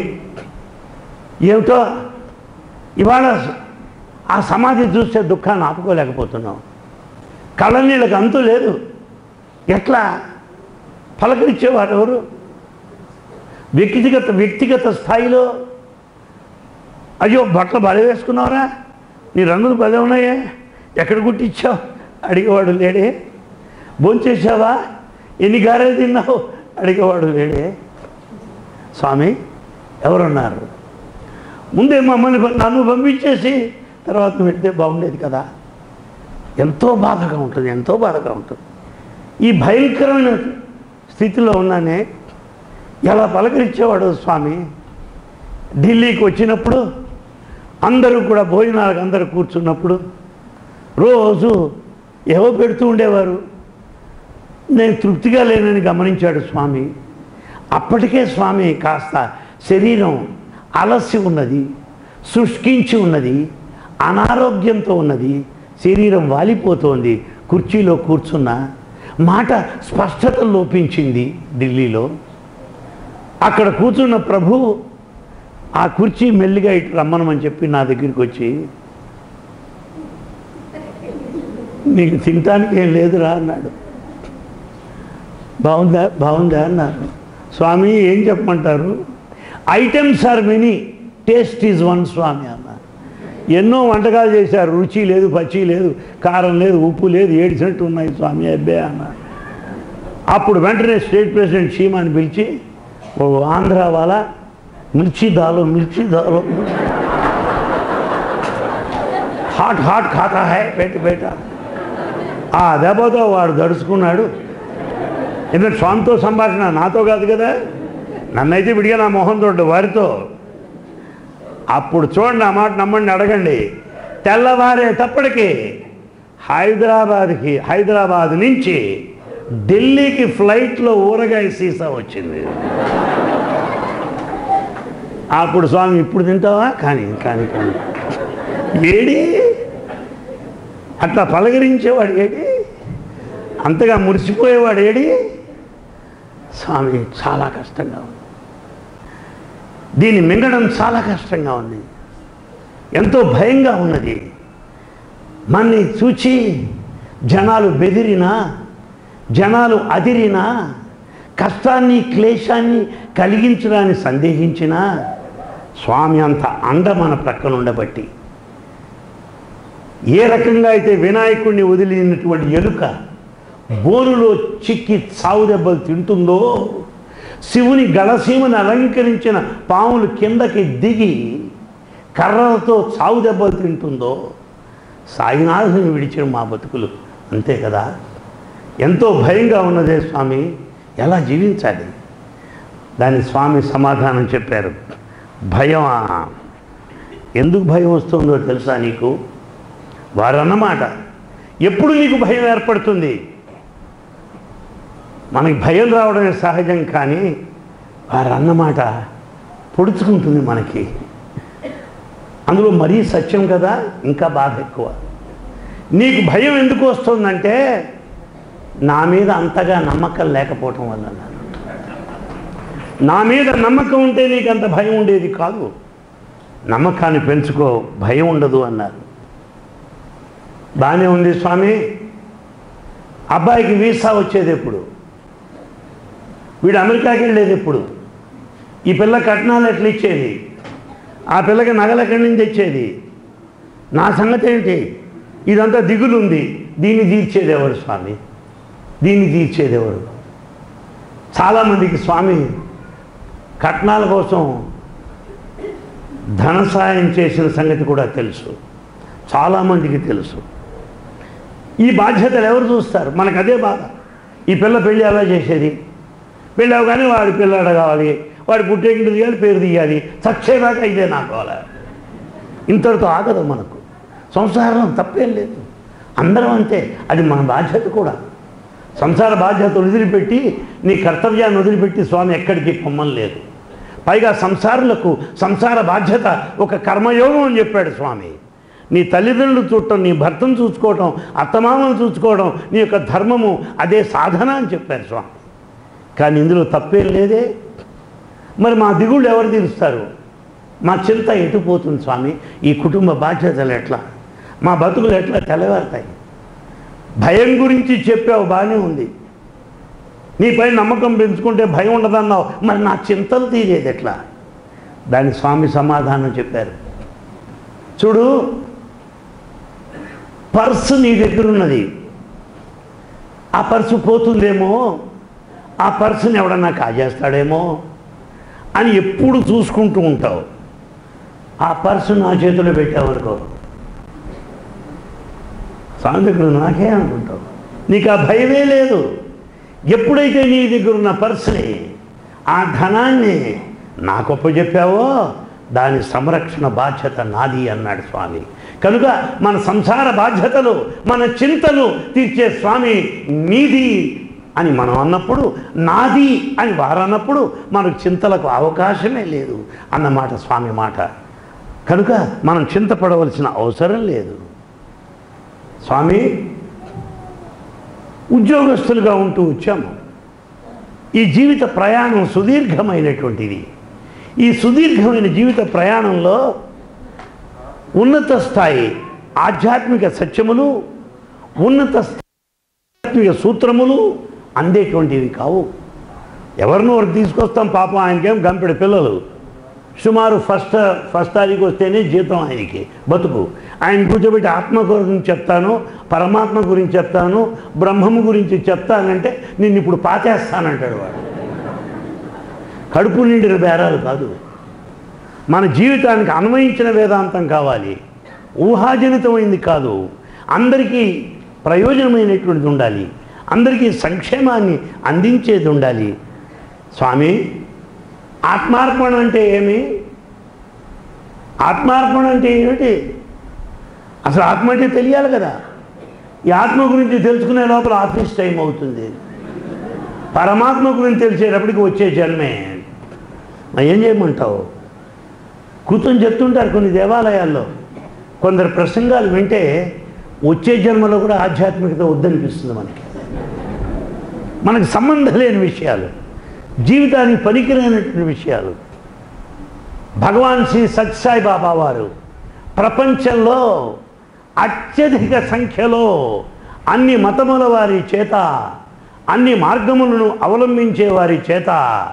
ఏమిటో ఇవాళ ఆ సమాధి చూస్తే దుఃఖాన్ని ఆపుకోలేకపోతున్నాం కళ్ళనీళ్ళకి అంతు లేదు ఎట్లా పలకరించేవారు ఎవరు వ్యక్తిగత వ్యక్తిగత స్థాయిలో అయ్యో బట్టలు బలి వేసుకున్నావురా నీ రంగులు భలే ఉన్నాయే ఎక్కడ కుట్టించావు అడిగేవాడు లేడే భోంచేసావా ఎన్ని గారెలు తిన్నావు అడిగేవాడు లేడే స్వామి ఎవరున్నారు ముందే మమ్మల్ని నన్ను పంపించేసి తర్వాత నువ్వు వెళ్తే బాగుండేది కదా ఎంతో బాధగా ఉంటుంది ఎంతో బాధగా ఉంటుంది ఈ భయంకరమైన స్థితిలో ఉన్నానే ఎలా పలకరించేవాడు స్వామి ఢిల్లీకి వచ్చినప్పుడు అందరూ కూడా భోజనాలకు అందరూ కూర్చున్నప్పుడు రోజు ఏవో పెడుతూ ఉండేవారు నేను తృప్తిగా లేనని గమనించాడు స్వామి అప్పటికే స్వామి కాస్త శరీరం అలసి ఉన్నది శుష్కించి ఉన్నది అనారోగ్యంతో ఉన్నది శరీరం వాలిపోతోంది కుర్చీలో కూర్చున్న మాట స్పష్టత లోపించింది ఢిల్లీలో అక్కడ కూర్చున్న ప్రభు ఆ కుర్చీ మెల్లిగా ఇటు రమ్మనమని చెప్పి నా దగ్గరికి వచ్చి నీకు తినటానికి ఏం లేదురా అన్నాడు బాగుందా బాగుందా అన్నారు స్వామి ఏం చెప్పమంటారు items are many taste is one స్వామి అన్న ఎన్నో వంటకాలు చేశారు రుచి లేదు పచ్చి లేదు కారం లేదు ఉప్పు లేదు ఏడిసినట్టు ఉన్నాయి స్వామి అబ్బే అన్న అప్పుడు వెంటనే స్టేట్ ప్రెసిడెంట్ షీమాని పిలిచి ఓ ఆంధ్ర వాళ్ళ మిర్చి దాలో మిర్చి దాలో హాట్ హాట్ ఖాతా హై పెట్టి బయట ఆ దెబ్బతో వాడు దడుచుకున్నాడు ఎందుకంటే స్వామితో సంభాషణ నాతో కాదు కదా నన్నైతే విడిగా నా మొహం చూడ్డు వారితో అప్పుడు చూడండి ఆ మాట నమ్మండి అడగండి తెల్లవారేటప్పటికి హైదరాబాద్కి హైదరాబాద్ నుంచి ఢిల్లీకి ఫ్లైట్లో ఊరగాయ సీసా వచ్చింది అప్పుడు స్వామి ఇప్పుడు తింటావా కానీ కానీ కానీ ఏడి అట్లా పలకరించేవాడు ఏడి అంతగా మురిసిపోయేవాడు ఏడి స్వామి చాలా కష్టంగా ఉంది దీన్ని మింగడం చాలా కష్టంగా ఉంది ఎంతో భయంగా ఉన్నది మన్ని చూచి జనాలు బెదిరినా జనాలు అదిరినా కష్టాన్ని క్లేశాన్ని కలిగించడాన్ని సందేహించినా స్వామి అంత అండ మన ప్రక్కన ఉండబట్టి ఏ రకంగా అయితే వినాయకుడిని వదిలినటువంటి ఎలుక బోనులో చిక్కి చావు దెబ్బలు తింటుందో శివుని గళసీమను అలంకరించిన పాములు కిందకి దిగి కర్రలతో చావు దెబ్బలు తింటుందో సాయినాథుని విడిచిన మా బతుకులు అంతే కదా ఎంతో భయంగా ఉన్నదే స్వామి ఎలా జీవించాలి దాని స్వామి సమాధానం చెప్పారు భయమా ఎందుకు భయం వస్తుందో తెలుసా నీకు వారన్నమాట ఎప్పుడు నీకు భయం ఏర్పడుతుంది మనకి భయం రావడమే సహజం కానీ వారు అన్నమాట పొడుచుకుంటుంది మనకి అందులో మరీ సత్యం కదా ఇంకా బాధ ఎక్కువ నీకు భయం ఎందుకు వస్తుందంటే నా మీద అంతగా నమ్మకం లేకపోవటం వల్ల అన్నారు నా మీద నమ్మకం ఉంటే నీకు అంత భయం ఉండేది కాదు నమ్మకాన్ని పెంచుకో భయం ఉండదు అన్నారు బాగానే ఉంది స్వామి అబ్బాయికి వీసా వచ్చేది ఎప్పుడు వీడు అమెరికాకి వెళ్ళేది ఎప్పుడు ఈ పిల్ల కట్నాలు ఎట్లా ఇచ్చేది ఆ పిల్లకి నగలు ఎక్కడి నుంచి తెచ్చేది నా సంగతి ఏంటి ఇదంతా దిగులు ఉంది దీన్ని తీర్చేది ఎవరు స్వామి దీన్ని తీర్చేది ఎవరు చాలామందికి స్వామి కట్నాల కోసం ధన సాయం చేసిన సంగతి కూడా తెలుసు చాలామందికి తెలుసు ఈ బాధ్యతలు ఎవరు చూస్తారు మనకు అదే బాధ ఈ పిల్ల పెళ్ళి ఎలా చేసేది పెళ్ళి అవగానే వాడి పిల్లడు కావాలి వాడి పుట్టేంటి తీయాలి పేరు తీయాలి చచ్చేదాకా ఇదే నాకు కావాలి ఇంతటితో ఆగదు మనకు సంసారం తప్పేం లేదు అందరం అంతే అది మన బాధ్యత కూడా సంసార బాధ్యత వదిలిపెట్టి నీ కర్తవ్యాన్ని వదిలిపెట్టి స్వామి ఎక్కడికి పొమ్మం లేదు పైగా సంసారులకు సంసార బాధ్యత ఒక కర్మయోగం అని చెప్పాడు స్వామి నీ తల్లిదండ్రులు చూడటం నీ భర్తను చూసుకోవటం అత్తమామను చూసుకోవడం నీ యొక్క ధర్మము అదే సాధన అని చెప్పారు స్వామి కానీ ఇందులో తప్పేం లేదే మరి మా దిగుళ్ళు ఎవరు తీరుస్తారు మా చింత ఎటుపోతుంది స్వామి ఈ కుటుంబ బాధ్యతలు ఎట్లా మా బతుకులు ఎట్లా తెల్లవారుతాయి భయం గురించి చెప్పావు బాగానే ఉంది నీపై నమ్మకం పెంచుకుంటే భయం ఉండదన్నావు మరి నా చింతలు తీరేది ఎట్లా దానికి స్వామి సమాధానం చెప్పారు చూడు పర్సు నీ దగ్గర ఉన్నది ఆ పర్సు పోతుందేమో ఆ పర్సుని ఎవడన్నా కాజేస్తాడేమో అని ఎప్పుడు చూసుకుంటూ ఉంటావు ఆ పర్సు నా చేతిలో పెట్టావనుకో స్వామి దగ్గర నాకే అనుకుంటావు నీకు ఆ భయమే లేదు ఎప్పుడైతే నీ దగ్గర ఉన్న పర్సుని ఆ ధనాన్ని నాకు చెప్పావో దాని సంరక్షణ బాధ్యత నాది అన్నాడు స్వామి కనుక మన సంసార బాధ్యతలు మన చింతలు తీర్చే స్వామి నీది అని మనం అన్నప్పుడు నాది అని వారు అన్నప్పుడు మనకు చింతలకు అవకాశమే లేదు అన్నమాట స్వామి మాట కనుక మనం చింతపడవలసిన అవసరం లేదు స్వామి ఉద్యోగస్తులుగా ఉంటూ వచ్చాము ఈ జీవిత ప్రయాణం సుదీర్ఘమైనటువంటిది ఈ సుదీర్ఘమైన జీవిత ప్రయాణంలో ఉన్నత స్థాయి ఆధ్యాత్మిక సత్యములు ఉన్నత స్థాయి ఆధ్యాత్మిక సూత్రములు అందేటువంటివి కావు ఎవరినో ఒకటి తీసుకొస్తాం పాపం ఆయనకేం గంపెడు పిల్లలు సుమారు ఫస్ట్ ఫస్ట్ తారీఖు వస్తేనే జీతం ఆయనకి బతుకు ఆయన కూర్చోబెట్టి ఆత్మ గురించి చెప్తాను పరమాత్మ గురించి చెప్తాను బ్రహ్మము గురించి చెప్తానంటే నిన్ను ఇప్పుడు పాతేస్తానంటాడు వాడు కడుపు నిండిన బేరాలు కాదు మన జీవితానికి అన్వయించిన వేదాంతం కావాలి ఊహాజనితమైంది కాదు అందరికీ ప్రయోజనమైనటువంటిది ఉండాలి అందరికీ సంక్షేమాన్ని అందించేది ఉండాలి స్వామి ఆత్మార్పణ అంటే ఏమి ఆత్మార్పణ అంటే ఏమిటి అసలు ఆత్మ అంటే తెలియాలి కదా ఈ ఆత్మ గురించి తెలుసుకునే లోపల ఆఫీస్ టైం అవుతుంది పరమాత్మ గురించి తెలిసేటప్పటికి వచ్చే జన్మే మరి ఏం చేయమంటావు కూర్చొని చెప్తుంటారు కొన్ని దేవాలయాల్లో కొందరు ప్రసంగాలు వింటే వచ్చే జన్మలో కూడా ఆధ్యాత్మికత వద్దనిపిస్తుంది మనకి మనకు సంబంధం లేని విషయాలు జీవితానికి పనికిరైనటువంటి విషయాలు భగవాన్ శ్రీ సత్సాయి బాబా వారు ప్రపంచంలో అత్యధిక సంఖ్యలో అన్ని మతముల వారి చేత అన్ని మార్గములను అవలంబించే వారి చేత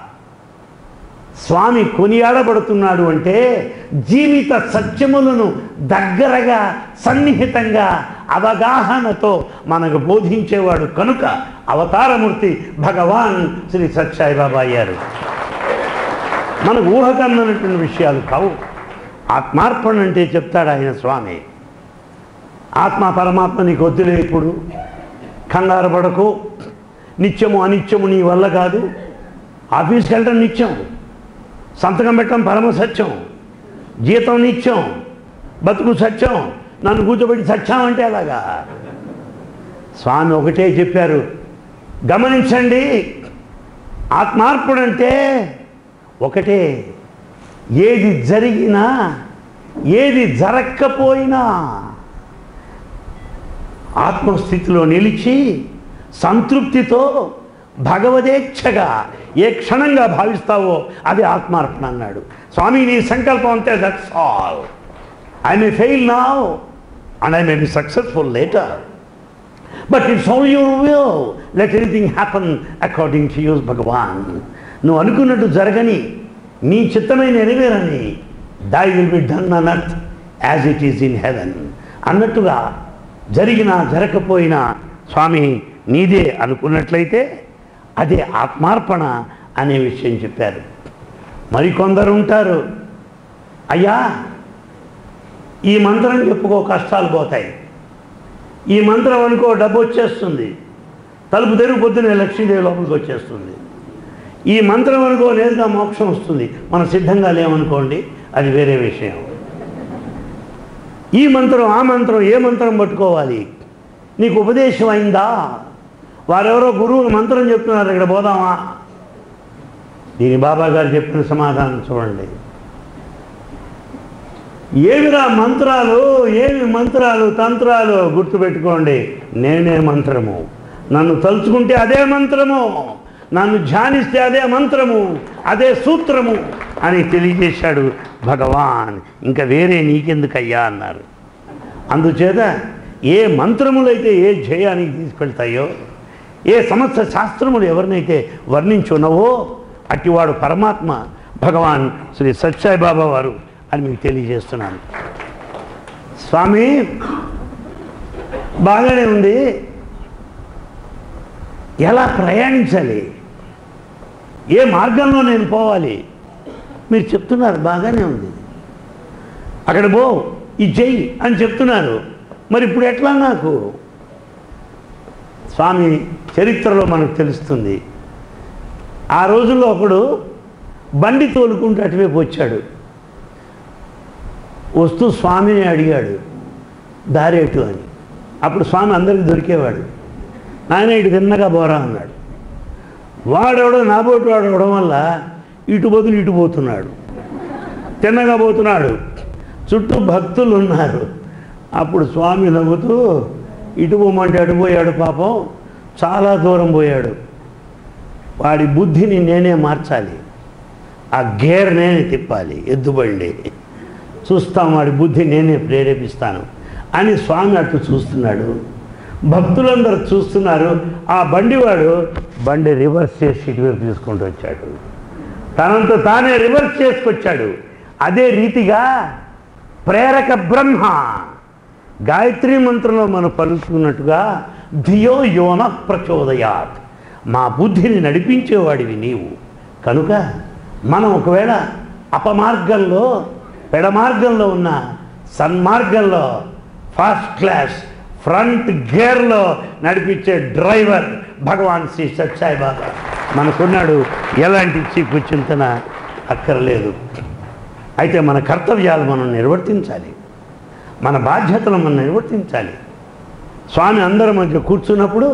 స్వామి కొనియాడబడుతున్నాడు అంటే జీవిత సత్యములను దగ్గరగా సన్నిహితంగా అవగాహనతో మనకు బోధించేవాడు కనుక అవతారమూర్తి భగవాన్ శ్రీ సత్యాయి బాబా అయ్యారు మనకు ఊహకన్నటువంటి విషయాలు కావు ఆత్మార్పణ అంటే చెప్తాడు ఆయన స్వామి ఆత్మ పరమాత్మ నీకు వద్దులే ఇప్పుడు కంగారు పడకు నిత్యము అనిత్యము నీ వల్ల కాదు ఆఫీస్కి వెళ్ళడం నిత్యం సంతకం పెట్టడం పరమ సత్యం జీతం నిత్యం బతుకు సత్యం నన్ను కూర్చోబెట్టి సత్యం అంటే అలాగా స్వామి ఒకటే చెప్పారు గమనించండి ఆత్మార్పణ అంటే ఒకటే ఏది జరిగినా ఏది జరక్కపోయినా ఆత్మస్థితిలో నిలిచి సంతృప్తితో భగవదేచ్ఛగా ఏ క్షణంగా భావిస్తావో అది ఆత్మార్పణ అన్నాడు స్వామి నీ సంకల్పం అంతే that's all I may fail now and I may be successful later but it's all your will let anything happen according to yours భగవాన్ నువ్వు అనుకున్నట్టు జరగని నీ చిత్తమైన నెరవేరని thy will be done on earth as it is in heaven అన్నట్టుగా జరిగినా జరగకపోయినా స్వామి నీదే అనుకున్నట్లయితే అదే ఆత్మార్పణ అనే విషయం చెప్పారు మరికొందరు ఉంటారు అయ్యా ఈ మంత్రం చెప్పుకో కష్టాలు పోతాయి ఈ మంత్రం అనుకో డబ్బు వచ్చేస్తుంది తలుపు తెరుగు పొద్దునే లక్ష్మీదేవి లోపలికి వచ్చేస్తుంది ఈ మంత్రం అనుకో నేరుగా మోక్షం వస్తుంది మనం సిద్ధంగా లేమనుకోండి అది వేరే విషయం ఈ మంత్రం ఆ మంత్రం ఏ మంత్రం పట్టుకోవాలి నీకు ఉపదేశం అయిందా వారెవరో గురువు మంత్రం చెప్తున్నారు ఇక్కడ పోదామా దీని బాబా గారు చెప్పిన సమాధానం చూడండి ఏమిరా మంత్రాలు ఏమి మంత్రాలు తంత్రాలు గుర్తుపెట్టుకోండి నేనే మంత్రము నన్ను తలుచుకుంటే అదే మంత్రము నన్ను ధ్యానిస్తే అదే మంత్రము అదే సూత్రము అని తెలియజేశాడు భగవాన్ ఇంకా వేరే నీకెందుకయ్యా అన్నారు అందుచేత ఏ మంత్రములైతే ఏ జయానికి తీసుకెళ్తాయో ఏ సమస్త శాస్త్రములు ఎవరినైతే వర్ణించున్నవో అట్టివాడు పరమాత్మ భగవాన్ శ్రీ సత్సాయి బాబా వారు అని మీకు తెలియజేస్తున్నాను స్వామి బాగానే ఉంది ఎలా ప్రయాణించాలి ఏ మార్గంలో నేను పోవాలి మీరు చెప్తున్నారు బాగానే ఉంది అక్కడ పో ఈ చెయ్యి అని చెప్తున్నారు మరి ఇప్పుడు ఎట్లా నాకు స్వామి చరిత్రలో మనకు తెలుస్తుంది ఆ రోజుల్లో ఒకడు బండి తోలుకుంటూ అటువైపు వచ్చాడు వస్తూ స్వామిని అడిగాడు దారేటు అని అప్పుడు స్వామి అందరికి దొరికేవాడు నాయన ఇటు తిన్నగా బోరా అన్నాడు వాడెవడో నాబోటి వాడు అవడం వల్ల ఇటు బదులు ఇటు పోతున్నాడు తిన్నగా పోతున్నాడు చుట్టూ భక్తులు ఉన్నారు అప్పుడు స్వామి నవ్వుతూ ఇటు పోమంటే అటు పోయాడు పాపం చాలా దూరం పోయాడు వాడి బుద్ధిని నేనే మార్చాలి ఆ గేర్ నేనే తిప్పాలి ఎద్దుబండి చూస్తాం వాడి బుద్ధి నేనే ప్రేరేపిస్తాను అని స్వామి అటు చూస్తున్నాడు భక్తులందరూ చూస్తున్నారు ఆ బండివాడు బండి రివర్స్ చేసి ఇటువైపు తీసుకుంటూ వచ్చాడు తనంత తానే రివర్స్ చేసుకొచ్చాడు అదే రీతిగా ప్రేరక బ్రహ్మ గాయత్రి మంత్రంలో మనం పలుకున్నట్టుగా ధియో యోన ప్రచోదయాత్ మా బుద్ధిని నడిపించేవాడివి నీవు కనుక మనం ఒకవేళ అపమార్గంలో పెడమార్గంలో ఉన్న సన్మార్గంలో ఫస్ట్ క్లాస్ ఫ్రంట్ గేర్లో నడిపించే డ్రైవర్ భగవాన్ శ్రీ సత్సాయి బాబా మనకున్నాడు ఎలాంటి చీకు చింతన అక్కర్లేదు అయితే మన కర్తవ్యాలు మనం నిర్వర్తించాలి మన బాధ్యతలు మనం నిర్వర్తించాలి స్వామి అందరి మధ్య కూర్చున్నప్పుడు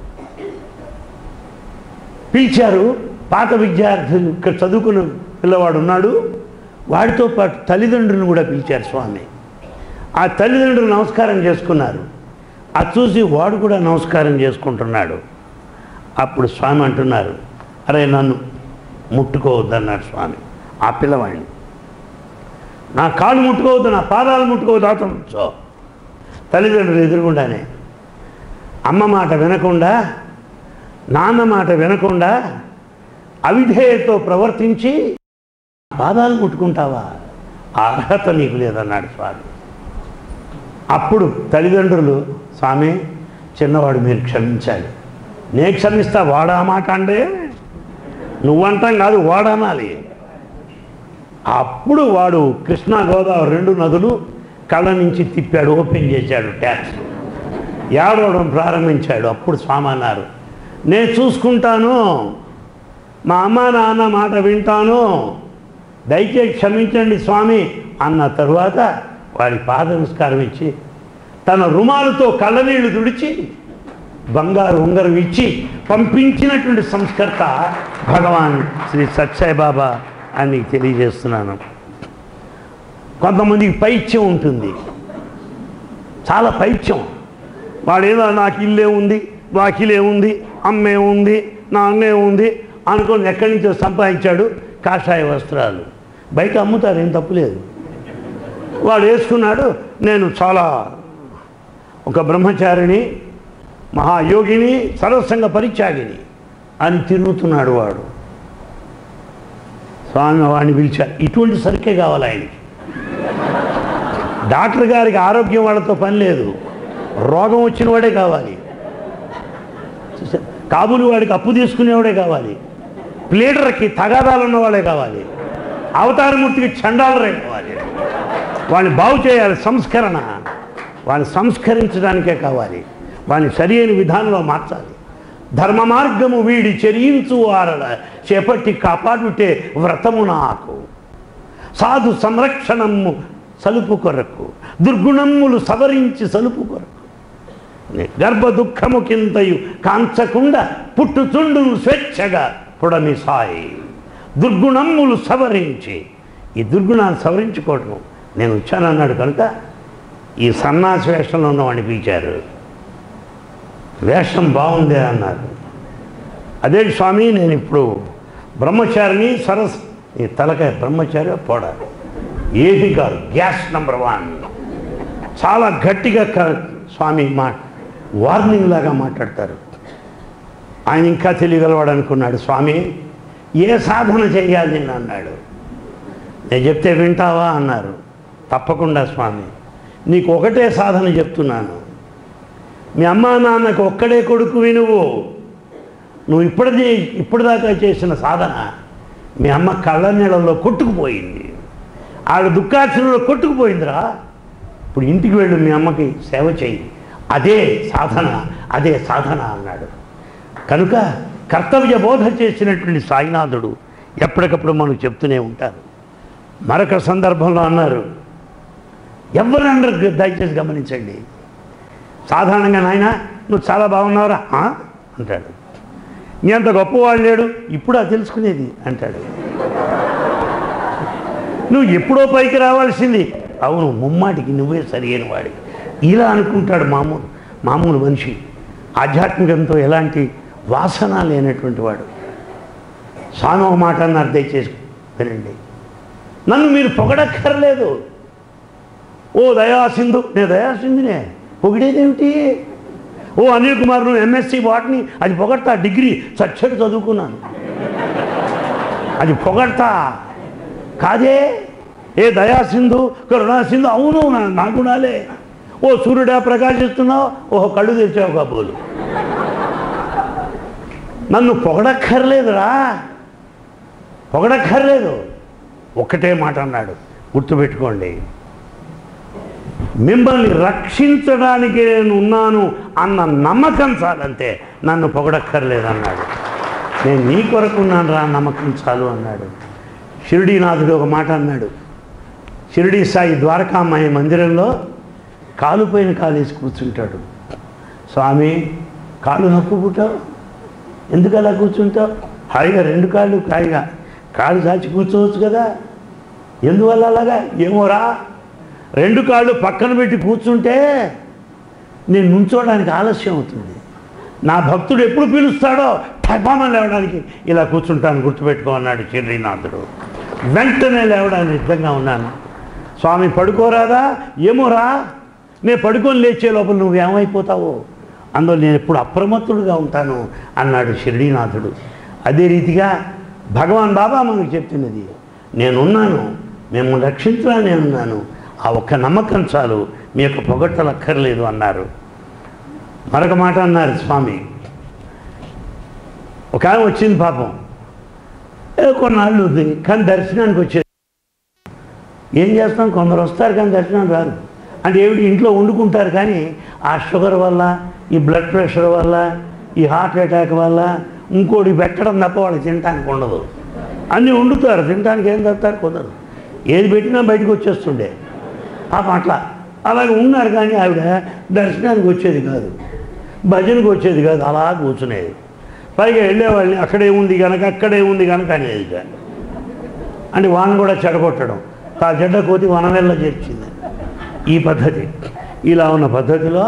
పిలిచారు పాత విద్యార్థి ఇక్కడ చదువుకున్న పిల్లవాడు ఉన్నాడు వాడితో పాటు తల్లిదండ్రులను కూడా పిలిచారు స్వామి ఆ తల్లిదండ్రులు నమస్కారం చేసుకున్నారు అది చూసి వాడు కూడా నమస్కారం చేసుకుంటున్నాడు అప్పుడు స్వామి అంటున్నారు అరే నన్ను ముట్టుకోవద్దన్నాడు స్వామి ఆ పిల్లవాడిని నా కాళ్ళు ముట్టుకోవద్దు నా పాదాలు ముట్టుకోవద్దు అతను సో తల్లిదండ్రులు ఎదురుగుండానే అమ్మ మాట వినకుండా నాన్న మాట వినకుండా అవిధేయతో ప్రవర్తించి పాదాలు ముట్టుకుంటావా ఆ అర్హత నీకు లేదన్నాడు స్వామి అప్పుడు తల్లిదండ్రులు స్వామి చిన్నవాడు మీరు క్షమించాలి నే క్షమిస్తా వాడా మాట అంటే నువ్వంటాం కాదు వాడనాలి అప్పుడు వాడు కృష్ణా గోదావరి రెండు నదులు కళ్ళ నుంచి తిప్పాడు ఓపెన్ చేశాడు ట్యాప్స్ ఏడవడం ప్రారంభించాడు అప్పుడు స్వామి అన్నారు నేను చూసుకుంటాను మా అమ్మ నాన్న మాట వింటాను దయచేసి క్షమించండి స్వామి అన్న తరువాత వారి పాద నమస్కారం ఇచ్చి తన రుమాలతో కళ్ళనీళ్లు తుడిచి బంగారు ఉంగరం ఇచ్చి పంపించినటువంటి సంస్కర్త భగవాన్ శ్రీ సత్సాయి బాబా అని నీకు తెలియజేస్తున్నాను కొంతమందికి పైత్యం ఉంటుంది చాలా పైత్యం వాడేదో నాకు ఇల్లే ఉంది వాకిలే ఉంది అమ్మే ఉంది నా అన్నే ఉంది అనుకొని ఎక్కడి నుంచో సంపాదించాడు కాషాయ వస్త్రాలు బయట అమ్ముతారు ఏం తప్పులేదు వాడు వేసుకున్నాడు నేను చాలా ఒక బ్రహ్మచారిని మహాయోగిని సర్వసంగ పరిత్యాగిని అని తిరుగుతున్నాడు వాడు స్వామి వాడిని పిలిచారు ఇటువంటి సరికే కావాలి ఆయనకి డాక్టర్ గారికి ఆరోగ్యం వాళ్ళతో పని లేదు రోగం వచ్చిన వాడే కావాలి చూసా- కాబూలు వాడికి అప్పు తీసుకునేవాడే కావాలి ప్లేడర్కి తగాదాలు ఉన్నవాడే కావాలి అవతారమూర్తికి చండాలరే కావాలి వాడిని బాగు చేయాలి సంస్కరణ వాడిని సంస్కరించడానికే కావాలి వాడిని సరియైన విధానంలో మార్చాలి ధర్మ మార్గము వీడి చెరియించు వారల చేపట్టి కాపాడుటే వ్రతము నాకు సాధు సంరక్షణము సలుపు కొరకు దుర్గుణములు సవరించి సలుపు కొరకు గర్భ దుఃఖము కింతయు కాంచకుండా పుట్టుచుండును స్వేచ్ఛగా పుడమి సాయి దుర్గుణములు సవరించి ఈ దుర్గుణాలు సవరించుకోవటం నేను వచ్చానన్నాడు కనుక ఈ సన్నాసి వేషంలో ఉన్నవాడిని పిలిచారు వేషం బాగుందే అన్నారు అదే స్వామి నేను ఇప్పుడు బ్రహ్మచారిని సరస్ ఈ తలకాయ బ్రహ్మచారి పోడ ఏది కాదు గ్యాస్ నంబర్ వన్ చాలా గట్టిగా క- స్వామి మా వార్నింగ్ లాగా మాట్లాడతారు ఆయన ఇంకా తెలియగలవాడు అనుకున్నాడు స్వామి ఏ సాధన చేయాలి నేను అన్నాడు నేను చెప్తే వింటావా అన్నారు తప్పకుండా స్వామి నీకు ఒకటే సాధన చెప్తున్నాను మీ అమ్మా నాన్నకు ఒక్కడే కొడుకువి నువ్వు నువ్వు ఇప్పటిది ఇప్పటిదాకా చేసిన సాధన మీ అమ్మ కళ్ళ నీళ్ళలో కొట్టుకుపోయింది ఆవిడ దుఃఖాచరణలో కొట్టుకుపోయిందిరా ఇప్పుడు ఇంటికి వెళ్ళు మీ అమ్మకి సేవ చెయ్యి అదే సాధన అదే సాధన అన్నాడు కనుక కర్తవ్య బోధ చేసినటువంటి సాయినాథుడు ఎప్పటికప్పుడు మనకు చెప్తూనే ఉంటారు మరొక సందర్భంలో అన్నారు ఎవరన్నారు దయచేసి గమనించండి సాధారణంగా నాయన నువ్వు చాలా బాగున్నావురా "ఆ?" అంటాడు నీ అంత గొప్పవాడు లేడు ఇప్పుడు అది తెలుసుకునేది అంటాడు నువ్వు ఎప్పుడో పైకి రావాల్సింది అవును ముమ్మాటికి నువ్వే సరియైన వాడి ఇలా అనుకుంటాడు మామూలు మామూలు మనిషి ఆధ్యాత్మికంతో ఎలాంటి వాసన లేనటువంటి వాడు స్వామి ఒక మాట అన్నారు దయచేసి వినండి నన్ను మీరు పొగడక్కర్లేదు ఓ దయాసింధు నేను దయాసింధునే పొగిడేదేమిటి ఓ అనిల్ కుమార్ నువ్వు ఎంఎస్సి వాటిని అది పొగడతా డిగ్రీ చచ్చడి చదువుకున్నాను అది పొగడతా కాదే ఏ దయాసింధు కరుణాసింధు అవును నా- నా గుణాలే ఓ సూర్యుడా ప్రకాశిస్తున్నావు ఓహో కళ్ళు తెచ్చావు కాబోలు నన్ను పొగడక్కర్లేదురా పొగడక్కర్లేదు ఒక్కటే మాట అన్నాడు గుర్తుపెట్టుకోండి మిమ్మల్ని రక్షించడానికి నేను ఉన్నాను అన్న నమ్మకం చాలంతే నన్ను పొగడక్కర్లేదన్నాడు నేను నీ కొరకు ఉన్నాను రా నమ్మకం చాలు అన్నాడు షిరిడీనాథుడు ఒక మాట అన్నాడు షిరిడీ సాయి ద్వారకామాయి మందిరంలో కాలుపైన కాలేసి కూర్చుంటాడు స్వామి కాలు నొప్పు పుట్టావు ఎందుకు అలా కూర్చుంటావు హాయిగా రెండు కాళ్ళు హాయిగా కాళ్ళు చాచి కూర్చోవచ్చు కదా ఎందువల్ల అలాగా ఏమోరా రెండు కాళ్ళు పక్కన పెట్టి కూర్చుంటే నేను నుంచోడానికి ఆలస్యం అవుతుంది నా భక్తుడు ఎప్పుడు పిలుస్తాడో టపామని లేవడానికి ఇలా కూర్చుంటాను గుర్తుపెట్టుకో అన్నాడు చిర్రీనాథుడు వెంటనే లేవడానికి సిద్ధంగా ఉన్నాను స్వామి పడుకోరాదా ఏమోరా నేను పడుకొని లేచే లోపల నువ్వు ఏమైపోతావో అందులో నేను ఎప్పుడు అప్రమత్తుడుగా ఉంటాను అన్నాడు షిరిడీనాథుడు అదే రీతిగా భగవాన్ బాబా మనకు చెప్తున్నది నేనున్నాను మిమ్మల్ని రక్షించడానికి నేనున్నాను ఆ ఒక్క నమ్మకం చాలు మీ యొక్క పొగట్టలు అక్కర్లేదు అన్నారు మరొక మాట అన్నారు స్వామి ఒక ఆమె వచ్చింది పాపం ఏదో కొన్నాళ్ళు ఉంది కానీ దర్శనానికి వచ్చేది ఏం చేస్తాం కొందరు వస్తారు కానీ దర్శనం రారు అంటే ఏమిటి ఇంట్లో వండుకుంటారు కానీ ఆ షుగర్ వల్ల ఈ బ్లడ్ ప్రెషర్ వల్ల ఈ హార్ట్ అటాక్ వల్ల ఇంకోటి పెట్టడం తప్ప వాళ్ళకి తినడానికి ఉండదు అన్నీ వండుతారు తినడానికి ఏం తస్తారు కుదరదు ఏది పెట్టినా బయటకు వచ్చేస్తుండే పాపం అట్లా అలాగే ఉన్నారు కానీ ఆవిడ దర్శనానికి వచ్చేది కాదు భజనకు వచ్చేది కాదు అలా కూర్చునేది పైగా వెళ్ళేవాళ్ళని అక్కడే ఉంది కనుక అక్కడే ఉంది కనుక అనేది కానీ అంటే వాళ్ళని కూడా చెడగొట్టడం ఆ జడ్డ కోతి వనవెల్ల చేర్చింది ఈ పద్ధతి ఇలా ఉన్న పద్ధతిలో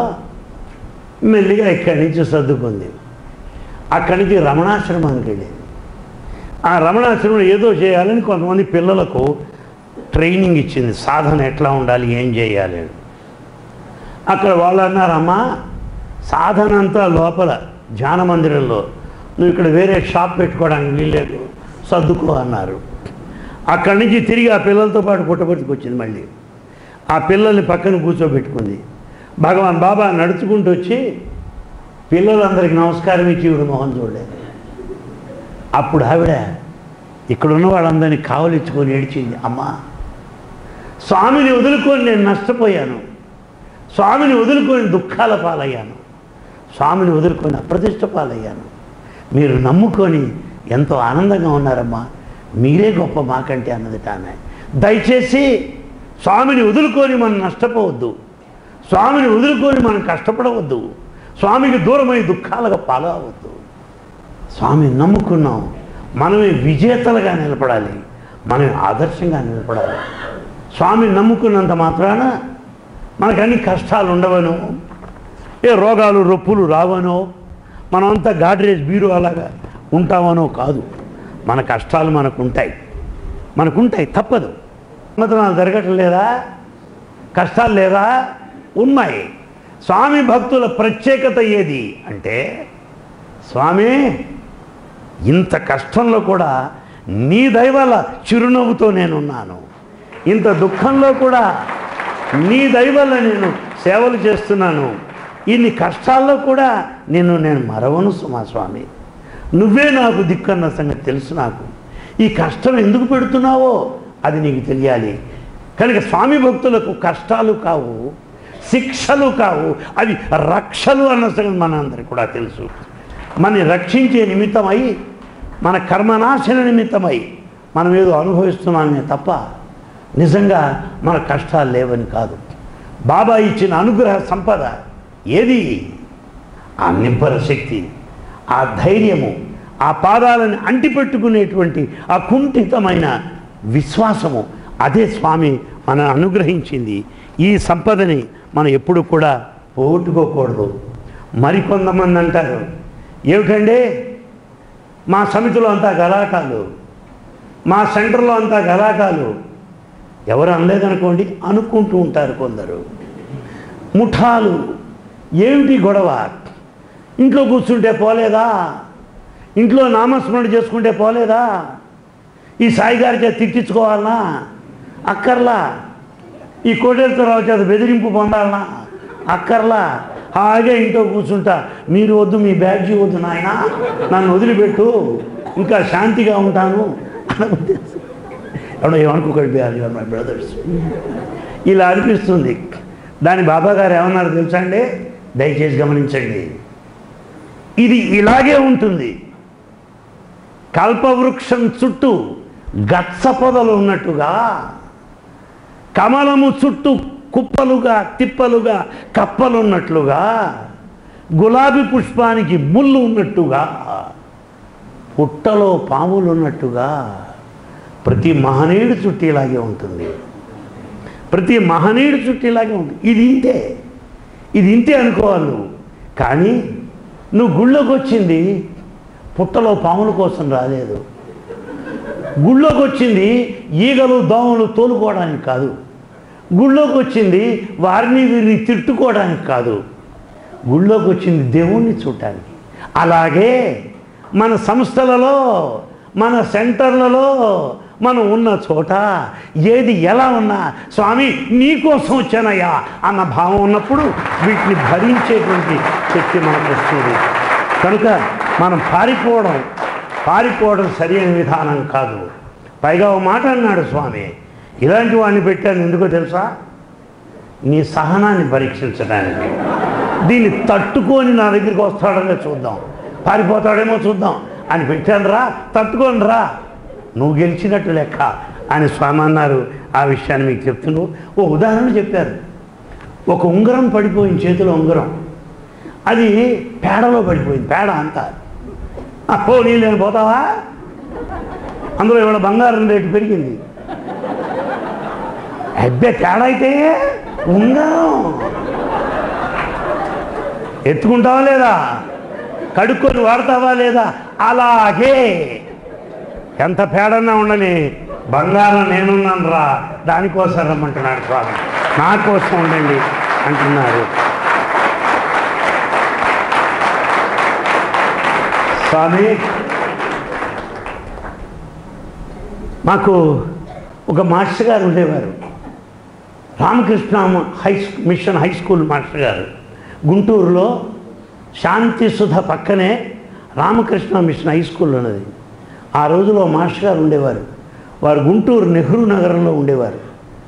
మెల్లిగా ఇక్కడి నుంచి సర్దుకుంది అక్కడి నుంచి రమణాశ్రమానికి వెళ్ళింది ఆ రమణాశ్రమం ఏదో చేయాలని కొంతమంది పిల్లలకు ట్రైనింగ్ ఇచ్చింది సాధన ఎట్లా ఉండాలి ఏం చేయాలి అని అక్కడ వాళ్ళు అన్నారమ్మా సాధన అంతా లోపల ధ్యాన మందిరంలో నువ్వు ఇక్కడ వేరే షాప్ పెట్టుకోవడానికి వీల్లేదు సర్దుకో అన్నారు అక్కడి నుంచి తిరిగి ఆ పిల్లలతో పాటు పుట్టబడికి వచ్చింది మళ్ళీ ఆ పిల్లల్ని పక్కన కూర్చోబెట్టుకుంది భగవాన్ బాబా నడుచుకుంటూ వచ్చి పిల్లలందరికీ నమస్కారం ఇచ్చి ఇవిడు మొహం చూడలేదు అప్పుడు ఆవిడ ఇక్కడున్న వాళ్ళందరినీ కావలిచ్చుకొని ఏడ్చింది అమ్మా స్వామిని వదులుకొని నేను నష్టపోయాను స్వామిని వదులుకొని దుఃఖాల పాలయ్యాను స్వామిని వదులుకొని అప్రతిష్ట పాలయ్యాను మీరు నమ్ముకొని ఎంతో ఆనందంగా ఉన్నారమ్మా మీరే గొప్ప మాకంటే అన్నది ఆమె దయచేసి స్వామిని వదులుకొని మనం నష్టపోవద్దు స్వామిని వదులుకొని మనం కష్టపడవద్దు స్వామికి దూరమై దుఃఖాలకు పాలవద్దు స్వామిని నమ్ముకున్నాం మనమే విజేతలుగా నిలబడాలి మనమే ఆదర్శంగా నిలబడాలి స్వామిని నమ్ముకున్నంత మాత్రాన మనకు అన్ని కష్టాలు ఉండవను ఏ రోగాలు రొప్పులు రావనో మనమంతా గాడ్రేజ్ బీరు అలాగా ఉంటామనో కాదు మన కష్టాలు మనకు ఉంటాయి మనకుంటాయి తప్పదు సంగతనాలు జరగటం లేదా కష్టాలు లేదా ఉన్నాయి స్వామి భక్తుల ప్రత్యేకత ఏది అంటే స్వామి ఇంత కష్టంలో కూడా నీ దయవల్ల చిరునవ్వుతో నేనున్నాను ఇంత దుఃఖంలో కూడా నీ దయవల్ల నేను సేవలు చేస్తున్నాను ఇన్ని కష్టాల్లో కూడా నిన్ను నేను మరవను సుమా స్వామి నువ్వే నాకు దిక్కన్న సంగతి తెలుసు నాకు ఈ కష్టం ఎందుకు పెడుతున్నావో అది నీకు తెలియాలి కనుక స్వామి భక్తులకు కష్టాలు కావు శిక్షలు కావు అవి రక్షలు అన్న సంగతి మనందరికి కూడా తెలుసు మనని రక్షించే నిమిత్తమై మన కర్మనాశన నిమిత్తమై మనం ఏదో అనుభవిస్తున్నామే తప్ప నిజంగా మన కష్టాలు లేవని కాదు బాబా ఇచ్చిన అనుగ్రహ సంపద ఏది ఆ నిబ్బర శక్తి ఆ ధైర్యము ఆ పాదాలను అంటిపెట్టుకునేటువంటి ఆ కుంఠితమైన విశ్వాసము అదే స్వామి మనం అనుగ్రహించింది ఈ సంపదని మనం ఎప్పుడు కూడా పోగొట్టుకోకూడదు మరికొంతమంది అంటారు ఏమిటండి మా సమితిలో అంతా గలాటాలు మా సెంటర్లో అంతా గలాటాలు ఎవరు అనలేదనుకోండి అనుకుంటూ ఉంటారు కొందరు ముఠాలు ఏమిటి గొడవ ఇంట్లో కూర్చుంటే పోలేదా ఇంట్లో నామస్మరణ చేసుకుంటే పోలేదా ఈ సాయి గారి చేత తిట్టించుకోవాలనా అక్కర్లా ఈ కోటేశ్వరరావు చేత బెదిరింపు పొందాలనా అక్కర్లా హాయిగా ఇంట్లో కూర్చుంటా మీరు వద్దు మీ బ్యాడ్జీ వద్దు నాయన నన్ను వదిలిపెట్టు ఇంకా శాంతిగా ఉంటాను అన్న ఉద్దేశం ఎవడో ఏమనుకోకండి మై బ్రదర్స్ ఇలా అనిపిస్తుంది దాని బాబా గారు ఏమన్నారు తెలుసా అండి దయచేసి గమనించండి ఇది ఇలాగే ఉంటుంది కల్పవృక్షం చుట్టూ గచ్చ పొదలు ఉన్నట్టుగా కమలము చుట్టూ కుప్పలుగా తిప్పలుగా కప్పలున్నట్లుగా గులాబీ పుష్పానికి ముళ్ళు ఉన్నట్టుగా పుట్టలో పాములు ఉన్నట్టుగా ప్రతి మహనీయుడి చుట్టూ ఇలాగే ఉంటుంది ప్రతి మహనీయుడి చుట్టూ ఇలాగే ఉంటుంది ఇది ఇంతే ఇది ఇంతే అనుకోవాలి నువ్వు కానీ నువ్వు గుళ్ళోకి వచ్చింది పుట్టలో పాముల కోసం రాలేదు గుళ్ళోకి వచ్చింది ఈగలు దోమలు తోలుకోవడానికి కాదు గుళ్ళోకి వచ్చింది వారిని వీరిని తిట్టుకోవడానికి కాదు గుళ్ళోకి వచ్చింది దేవుణ్ణి చూడటానికి అలాగే మన సంస్థలలో మన సెంటర్లలో మనం ఉన్న చోట ఏది ఎలా ఉన్నా స్వామి నీకోసం వచ్చానయ్యా అన్న భావం ఉన్నప్పుడు వీటిని భరించేటువంటి శక్తి మనకు వస్తుంది కనుక మనం పారిపోవడం పారిపోవడం సరైన విధానం కాదు పైగా ఓ మాట అన్నాడు స్వామి ఇలాంటి వాడిని పెట్టాను ఎందుకో తెలుసా నీ సహనాన్ని పరీక్షించడానికి దీన్ని తట్టుకొని నా దగ్గరికి వస్తాడనే చూద్దాం పారిపోతాడేమో చూద్దాం అని పెట్టాను రా తట్టుకొని రా నువ్వు గెలిచినట్టు లెక్క అని స్వామి అన్నారు ఆ విషయాన్ని మీకు చెప్తున్నావు ఓ ఉదాహరణ చెప్పారు ఒక ఉంగరం పడిపోయింది చేతిలో ఉంగరం అది పేడలో పడిపోయింది పేడ అంతా ఆ పో నీళ్ళు పోతావా అందులో ఇవాళ బంగారం రేటు పెరిగింది అబ్బే తేడా అయితే ఉంగరం ఎత్తుకుంటావా లేదా కడుక్కొని వాడతావా లేదా అలాగే ఎంత పేడన్నా ఉండని బంగారం నేనున్నాను రా దానికోసం రమ్మంటున్నాడు స్వామి నా కోసం ఉండండి అంటున్నారు స్వామి మాకు ఒక మాస్టర్ గారు ఉండేవారు Ramakrishna high school- mission high school master గారు గుంటూరులో శాంతి సుధ పక్కనే రామకృష్ణ మిషన్ హై స్కూల్ ఉన్నది ఆ రోజులో మాస్టర్ గారు ఉండేవారు వారు గుంటూరు నెహ్రూ నగరంలో ఉండేవారు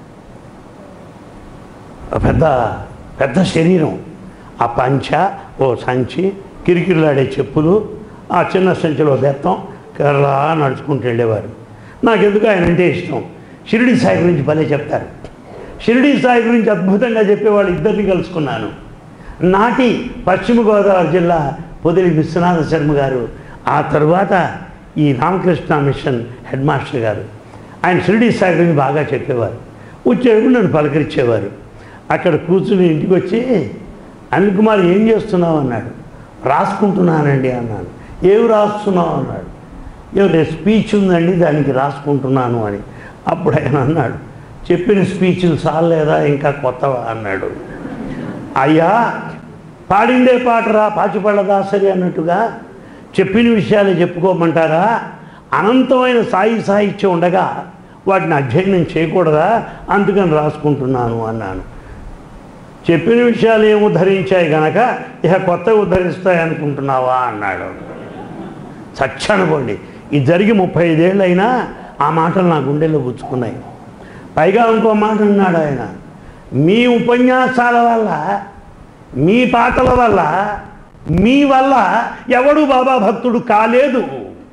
పెద్ద పెద్ద శరీరం ఆ పంచ ఓ సంచి కిరికిరిలాడే చెప్పులు ఆ చిన్న సంచిలో బెత్తం కర్రా నడుచుకుంటూ వెళ్ళేవారు నాకెందుకు ఆయన అంటే ఇష్టం షిరిడి సాయి గురించి భలే చెప్తారు షిరిడి సాయి గురించి అద్భుతంగా చెప్పేవాళ్ళు ఇద్దరిని కలుసుకున్నాను నాటి పశ్చిమ గోదావరి జిల్లా పొదిలి విశ్వనాథ శర్మ గారు ఆ తర్వాత ఈ రామకృష్ణ మిషన్ హెడ్ మాస్టర్ గారు ఆయన షిరిడి సాయి గురించి బాగా చెప్పేవారు వచ్చేటప్పుడు నన్ను పలకరించేవారు అక్కడ కూర్చుని ఇంటికి వచ్చి అనిల్ కుమార్ ఏం చేస్తున్నావు అన్నాడు రాసుకుంటున్నానండి అన్నాను ఏమి రాస్తున్నావు అన్నాడు ఏమిటి స్పీచ్ ఉందండి దానికి రాసుకుంటున్నాను అని అప్పుడు ఆయన అన్నాడు చెప్పిన స్పీచ్లు చాలేదా ఇంకా కొత్తవా అన్నాడు అయ్యా పాడిందే పాటరా పాచిపళ్ళ దాసరి అన్నట్టుగా చెప్పిన విషయాలు చెప్పుకోమంటారా అనంతమైన సాయి సాహిత్యం ఉండగా వాటిని అధ్యయనం చేయకూడదా అందుకని రాసుకుంటున్నాను అన్నాను చెప్పిన విషయాలు ఏమి ఉద్ధరించాయి గనక ఇక కొత్త ఉద్ధరిస్తాయి అనుకుంటున్నావా అన్నాడు చచ్చనుకోండి ఇది జరిగి ముప్పై ఐదేళ్ళు అయినా ఆ మాటలు నా గుండెల్లో గుచ్చుకున్నాయి పైగా ఇంకో మాట అన్నాడు ఆయన మీ ఉపన్యాసాల వల్ల మీ పాటల వల్ల మీ వల్ల ఎవడు బాబా భక్తుడు కాలేదు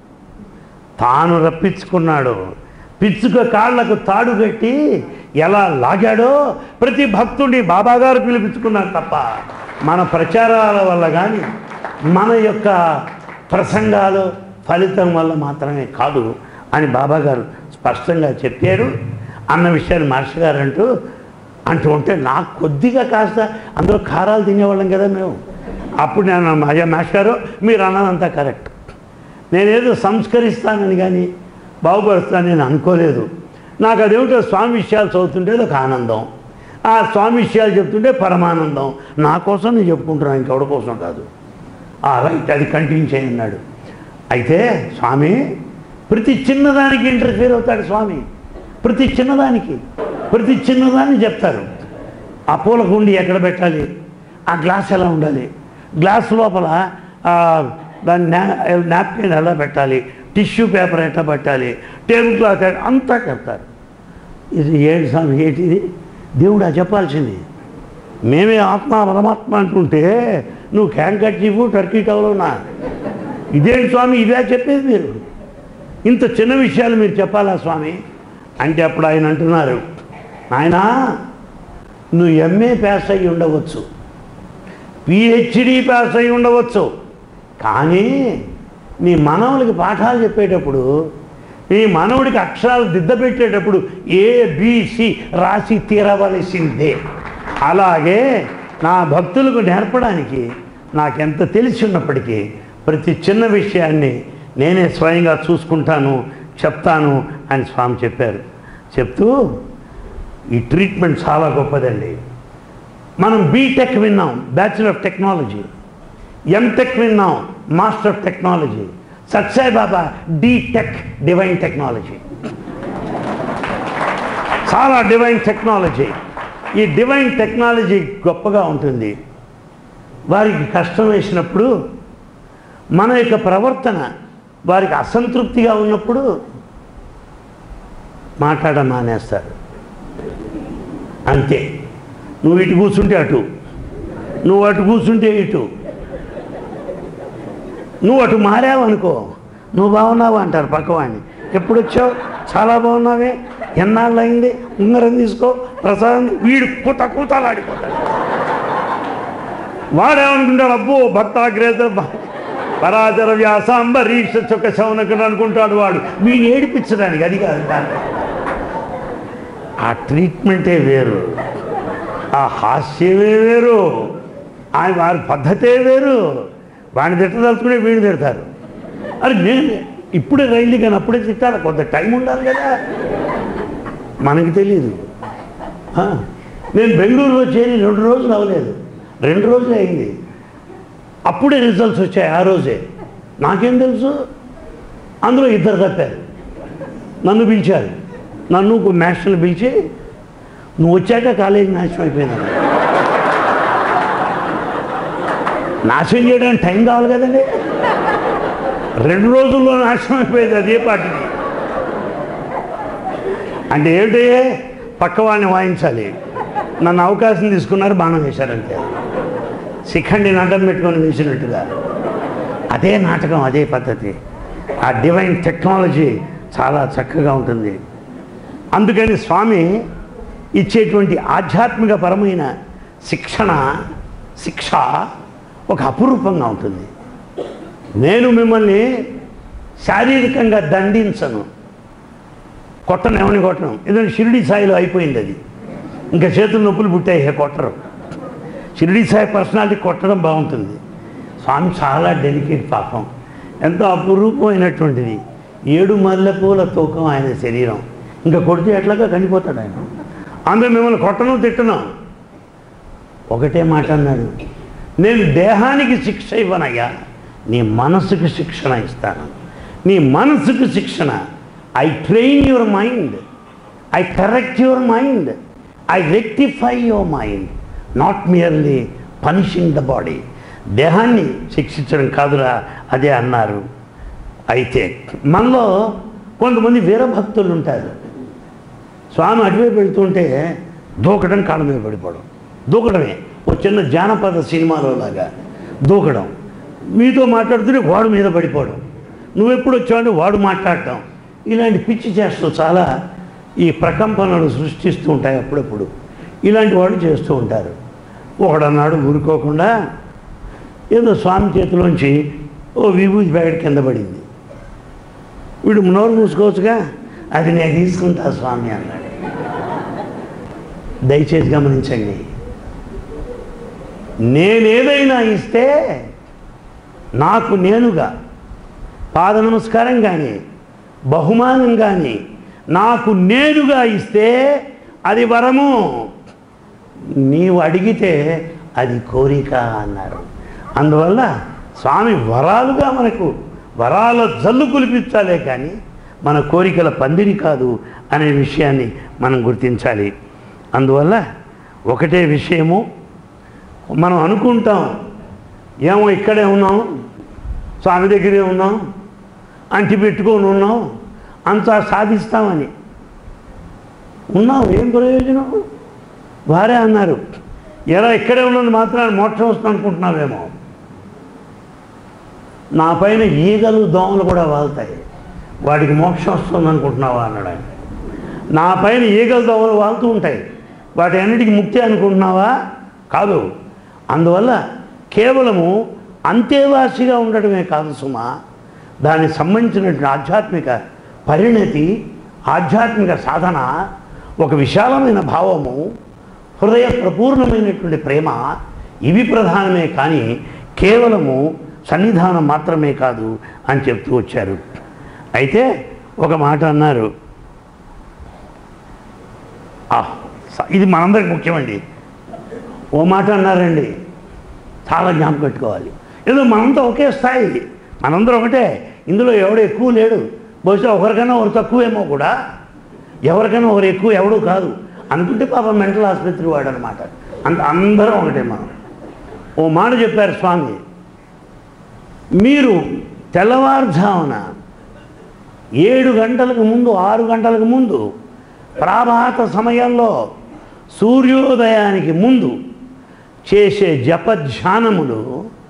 తాను రప్పించుకున్నాడు పిచ్చుక కాళ్లకు తాడు కట్టి ఎలా లాగాడో ప్రతి భక్తుడిని బాబాగారు పిలిపించుకున్నారు తప్ప మన ప్రచారాల వల్ల కానీ మన యొక్క ప్రసంగాలు ఫలితం వల్ల మాత్రమే కాదు అని బాబాగారు స్పష్టంగా చెప్పారు అన్న విషయాన్ని మాస్టర్ గారు అంటూ అంటూ ఉంటే నాకు కొద్దిగా కాస్త అందులో కారాలు తినేవాళ్ళం కదా మేము అప్పుడు నేను అయ్యా మాస్టర్ గారు మీరు అన్నదంతా కరెక్ట్ నేనేదో సంస్కరిస్తానని కానీ బాగుపరుస్తానని నేను అనుకోలేదు నాకు అదేమిటో స్వామి విషయాలు చదువుతుంటే అది ఒక ఆనందం ఆ స్వామి విషయాలు చెప్తుంటే పరమానందం నా కోసం నేను చెప్పుకుంటున్నాను ఇంకెవడి కోసం కాదు ఆ రైట్ అది కంటిన్యూ చేయన్నాడు అయితే స్వామి ప్రతి చిన్నదానికి ఇంటర్ఫీర్ అవుతాడు స్వామి ప్రతి చిన్నదానికి ప్రతి చిన్నదాన్ని చెప్తారు ఆ పూల కుండి ఎక్కడ పెట్టాలి ఆ గ్లాస్ ఎలా ఉండాలి గ్లాస్ లోపల ఆ, దాని నా నాప్కిన్ ఎలా పెట్టాలి టిష్యూ పేపర్ ఎట్లా పెట్టాలి టేబుల్ క్లాత్ ఎట్లా- అంతా చెప్తారు ఇది ఏంటి స్వామి ఏంటిది దేవుడా చెప్పాల్సింది మేమే ఆత్మ పరమాత్మ అంటుంటే నువ్వు క్యాంకట్ ఇవ్వు టర్కీ టవలో నా ఇదేంటి స్వామి ఇదే చెప్పేది మీరు ఇంత చిన్న విషయాలు మీరు చెప్పాలా స్వామి అంటే అప్పుడు ఆయన అంటున్నారు నాయనా నువ్వు ఎంఏ పాస్ అయ్యి ఉండవచ్చు పిహెచ్డి పాస్ అయి ఉండవచ్చు కానీ నీ మనవులకి పాఠాలు చెప్పేటప్పుడు నీ మనవుడికి అక్షరాలు దిద్ద పెట్టేటప్పుడు ఏబిసి రాసి తీరవలసిందే అలాగే నా భక్తులకు నేర్పడానికి నాకెంత తెలిసి ఉన్నప్పటికీ ప్రతి చిన్న విషయాన్ని నేనే స్వయంగా చూసుకుంటాను చెప్తాను అని స్వామి చెప్పారు చెప్తూ ఈ ట్రీట్మెంట్ చాలా గొప్పదండి మనం బీటెక్ విన్నాం బ్యాచులర్ ఆఫ్ టెక్నాలజీ ఎంటెక్ విన్నాం master of technology Sathya Sai Baba DTech divine technology చాలా డివైన్ టెక్నాలజీ ఈ డివైన్ టెక్నాలజీ గొప్పగా ఉంటుంది వారికి కష్టం వేసినప్పుడు మన యొక్క ప్రవర్తన వారికి అసంతృప్తిగా ఉన్నప్పుడు మాట్లాడ మానేస్తారు అంతే నువ్వు ఇటు కూర్చుంటే అటు నువ్వు అటు కూర్చుంటే ఇటు నువ్వు అటు మారావు అనుకో నువ్వు బాగున్నావు అంటారు పక్కవాడిని ఎప్పుడు వచ్చావు చాలా బాగున్నావే ఎన్నాళ్ళు అయింది ఉంగరం తీసుకో ప్రసాదం వీడు కూత కూతలాడిపోతాడు వాడేమనుకుంటాడు అబ్బో భక్తాగ్రేత పరాచర వ్యాసాంబరీక్ష చొక్క శవనకుడు అనుకుంటాడు వాడు వీడు ఏడిపించడానికి అది కాదు కారణం. ఆ ట్రీట్మెంటే వేరు ఆ హాస్యమే వేరు ఆయన వారి పద్ధతే వేరు వాడిని తిట్టదలుచుకునే వీడిని తిడతారు అరే నేను ఇప్పుడే రైలు కానీ అప్పుడే తిట్టాలి కొంత టైం ఉండాలి కదా మనకి తెలియదు ఆ, నేను బెంగళూరులో చేరి రెండు రోజులు అవ్వలేదు రెండు రోజులు అయింది అప్పుడే రిజల్ట్స్ వచ్చాయి ఆ రోజే నాకేం తెలుసు అందులో ఇద్దరు తప్పారు నన్ను పిలిచారు నన్ను నేషనల్ పిలిచి నువ్వు వచ్చాక కాలేజీ నాశనం అయిపోయింది నాశనం చేయడానికి టైం కావాలి కదండి రెండు రోజుల్లో నాశనం అయిపోయింది అదే పార్టీకి అంటే ఏంటి పక్కవాడిని వాయించాలి నన్ను అవకాశం తీసుకున్నారు బాణం వేశారంటే శిఖండిని అడ్డం పెట్టుకొని వేసినట్టుగా అదే నాటకం అదే పద్ధతి ఆ డివైన్ టెక్నాలజీ చాలా చక్కగా ఉంటుంది అందుకని స్వామి ఇచ్చేటువంటి ఆధ్యాత్మిక పరమైన శిక్షణ శిక్ష ఒక అపురూపంగా ఉంటుంది నేను మిమ్మల్ని శారీరకంగా దండించను కొట్టను ఎవరిని కొట్టను ఎందుకంటే షిరిడి సాయిలో అయిపోయింది అది ఇంకా చేతులు నొప్పులు పుట్టాయి ఇక కొట్టరు షిరిడి సాయి పర్సనాలిటీ కొట్టడం బాగుంటుంది స్వామి చాలా డెలికేట్ పాపం ఎంతో అపురూపమైనటువంటిది ఏడు మల్లెపూల తూకం ఆయన శరీరం ఇంకా కొడితే ఎట్లాగా కనిపోతాడు ఆయన అందులో మిమ్మల్ని కొట్టను తిట్టను ఒకటే మాట అన్నాడు నేను దేహానికి శిక్ష ఇవ్వనయ్యా నీ మనసుకు శిక్షణ ఇస్తాను నీ మనసుకు శిక్షణ I train your mind I correct your mind I rectify your mind not merely punishing the body దేహాన్ని శిక్షించడం కాదురా అదే అన్నారు అయితే మనలో కొంతమంది వీరభక్తులు ఉంటారు స్వామి అటువైపు వెళ్తుంటే దూకడం కాళ్ళ మీద పడిపోవడం దూకడమే ఓ చిన్న జానపద సినిమాలో లాగా దూకడం మీతో మాట్లాడుతూనే వాడు మీద పడిపోవడం నువ్వెప్పుడు వచ్చావంటే వాడు మాట్లాడటం ఇలాంటి పిచ్చి చేస్తూ చాలా ఈ ప్రకంపనలు సృష్టిస్తూ ఉంటాయి అప్పుడప్పుడు ఇలాంటి వాళ్ళు చేస్తూ ఉంటారు ఒకడన్నాడు ఊరుకోకుండా ఏదో స్వామి చేతిలోంచి ఓ విభూతి ప్యాకెట్ కింద పడింది వీడు నోరు మూసుకోవచ్చుగా అది నేను తీసుకుంటా స్వామి అన్నాడు దయచేసి గమనించండి నేనేదైనా ఇస్తే నాకు నేనుగా పాద నమస్కారం కానీ బహుమానం కానీ నాకు నేనుగా ఇస్తే అది వరము నీవు అడిగితే అది కోరిక అన్నారు అందువల్ల స్వామి వరాలుగా మనకు వరాల జల్లు కులిపించాలే కానీ మన కోరికల పందిరి కాదు అనే విషయాన్ని మనం గుర్తించాలి అందువల్ల ఒకటే విషయము మనం అనుకుంటాం ఏమో ఇక్కడే ఉన్నాం స్వామి దగ్గరే ఉన్నాం అంటి పెట్టుకొని ఉన్నాం అంతా సాధిస్తామని ఉన్నాం ఏం ప్రయోజనం వారే అన్నారు ఎలా ఇక్కడే ఉన్నది మాత్రాన్ని మోక్షం వస్తుంది అనుకుంటున్నావేమో నా పైన ఈగలు దోమలు కూడా వాళ్తాయి వాడికి మోక్షం వస్తుంది అనుకుంటున్నావా అన్నాడు ఆయన నా పైన ఈగలు దోమలు వాళ్తూ ఉంటాయి వాటి అన్నిటికీ ముక్తి అనుకుంటున్నావా కాదు అందువల్ల కేవలము అంతేవాసిగా ఉండడమే కాదు సుమా దానికి సంబంధించినటువంటి ఆధ్యాత్మిక పరిణతి ఆధ్యాత్మిక సాధన ఒక విశాలమైన భావము హృదయ ప్రపూర్ణమైనటువంటి ప్రేమ ఇవి ప్రధానమే కానీ కేవలము సన్నిధానం మాత్రమే కాదు అని చెప్తూ వచ్చారు అయితే ఒక మాట అన్నారు ఆ, స- ఇది మనందరికి ముఖ్యమండి ఓ మాట అన్నారండి చాలా జ్ఞాపకం పెట్టుకోవాలి ఏదో మనంతా ఒకే స్థాయి మనందరం ఒకటే ఇందులో ఎవడు ఎక్కువ లేడు బహుశా ఒకరికైనా ఒకరు తక్కువేమో కూడా ఎవరికైనా ఒకరు ఎక్కువ ఎవడు కాదు అనుకుంటే పాప మెంటల్ ఆసుపత్రి వాడు అనమాట అంత అందరం ఒకటే మనం ఓ మాట చెప్పారు స్వామి మీరు తెల్లవారుజామున ఏడు గంటలకు ముందు ఆరు గంటలకు ముందు ప్రాభాత సమయంలో సూర్యోదయానికి ముందు చేసే జపధ్యానములు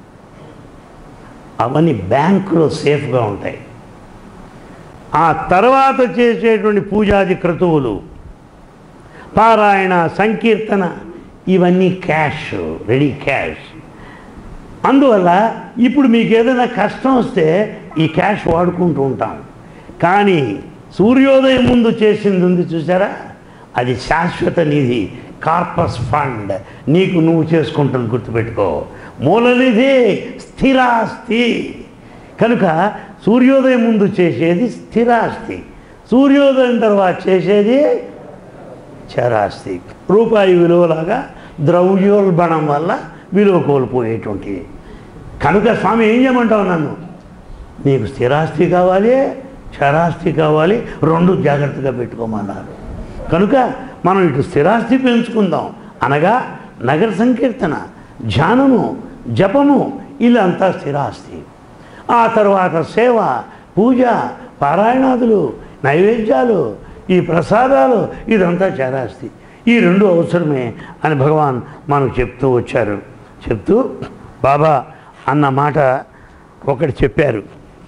అవన్నీ బ్యాంకులో సేఫ్గా ఉంటాయి ఆ తర్వాత చేసేటువంటి పూజాది క్రతువులు పారాయణ సంకీర్తన ఇవన్నీ క్యాష్ రెడీ క్యాష్ అందువల్ల ఇప్పుడు మీకు ఏదైనా కష్టం వస్తే ఈ క్యాష్ వాడుకుంటూ ఉంటాం కానీ సూర్యోదయం ముందు చేసింది ఉంది చూసారా అది శాశ్వత నిధి కార్పస్ ఫండ్ నీకు నువ్వు చేసుకుంటుంది గుర్తుపెట్టుకో మూలనిధి స్థిరాస్తి కనుక సూర్యోదయం ముందు చేసేది స్థిరాస్తి సూర్యోదయం తర్వాత చేసేది చరాస్తి రూపాయి విలువలాగా ద్రవ్యోల్బణం వల్ల విలువ కోల్పోయేటువంటిది కనుక స్వామి ఏం చేయమంటావు నన్ను నీకు స్థిరాస్తి కావాలి చరాస్తి కావాలి రెండు జాగ్రత్తగా పెట్టుకోమన్నారు కనుక మనం ఇటు స్థిరాస్తి పెంచుకుందాం అనగా నగర సంకీర్తన ధ్యానము జపము ఇదంతా స్థిరాస్తి ఆ తర్వాత సేవ పూజ పారాయణాదులు నైవేద్యాలు ఈ ప్రసాదాలు ఇదంతా చరాస్తి ఈ రెండు అవసరమే అని భగవాన్ మనకు చెప్తూ వచ్చారు చెప్తూ బాబా అన్న మాట ఒకటి చెప్పారు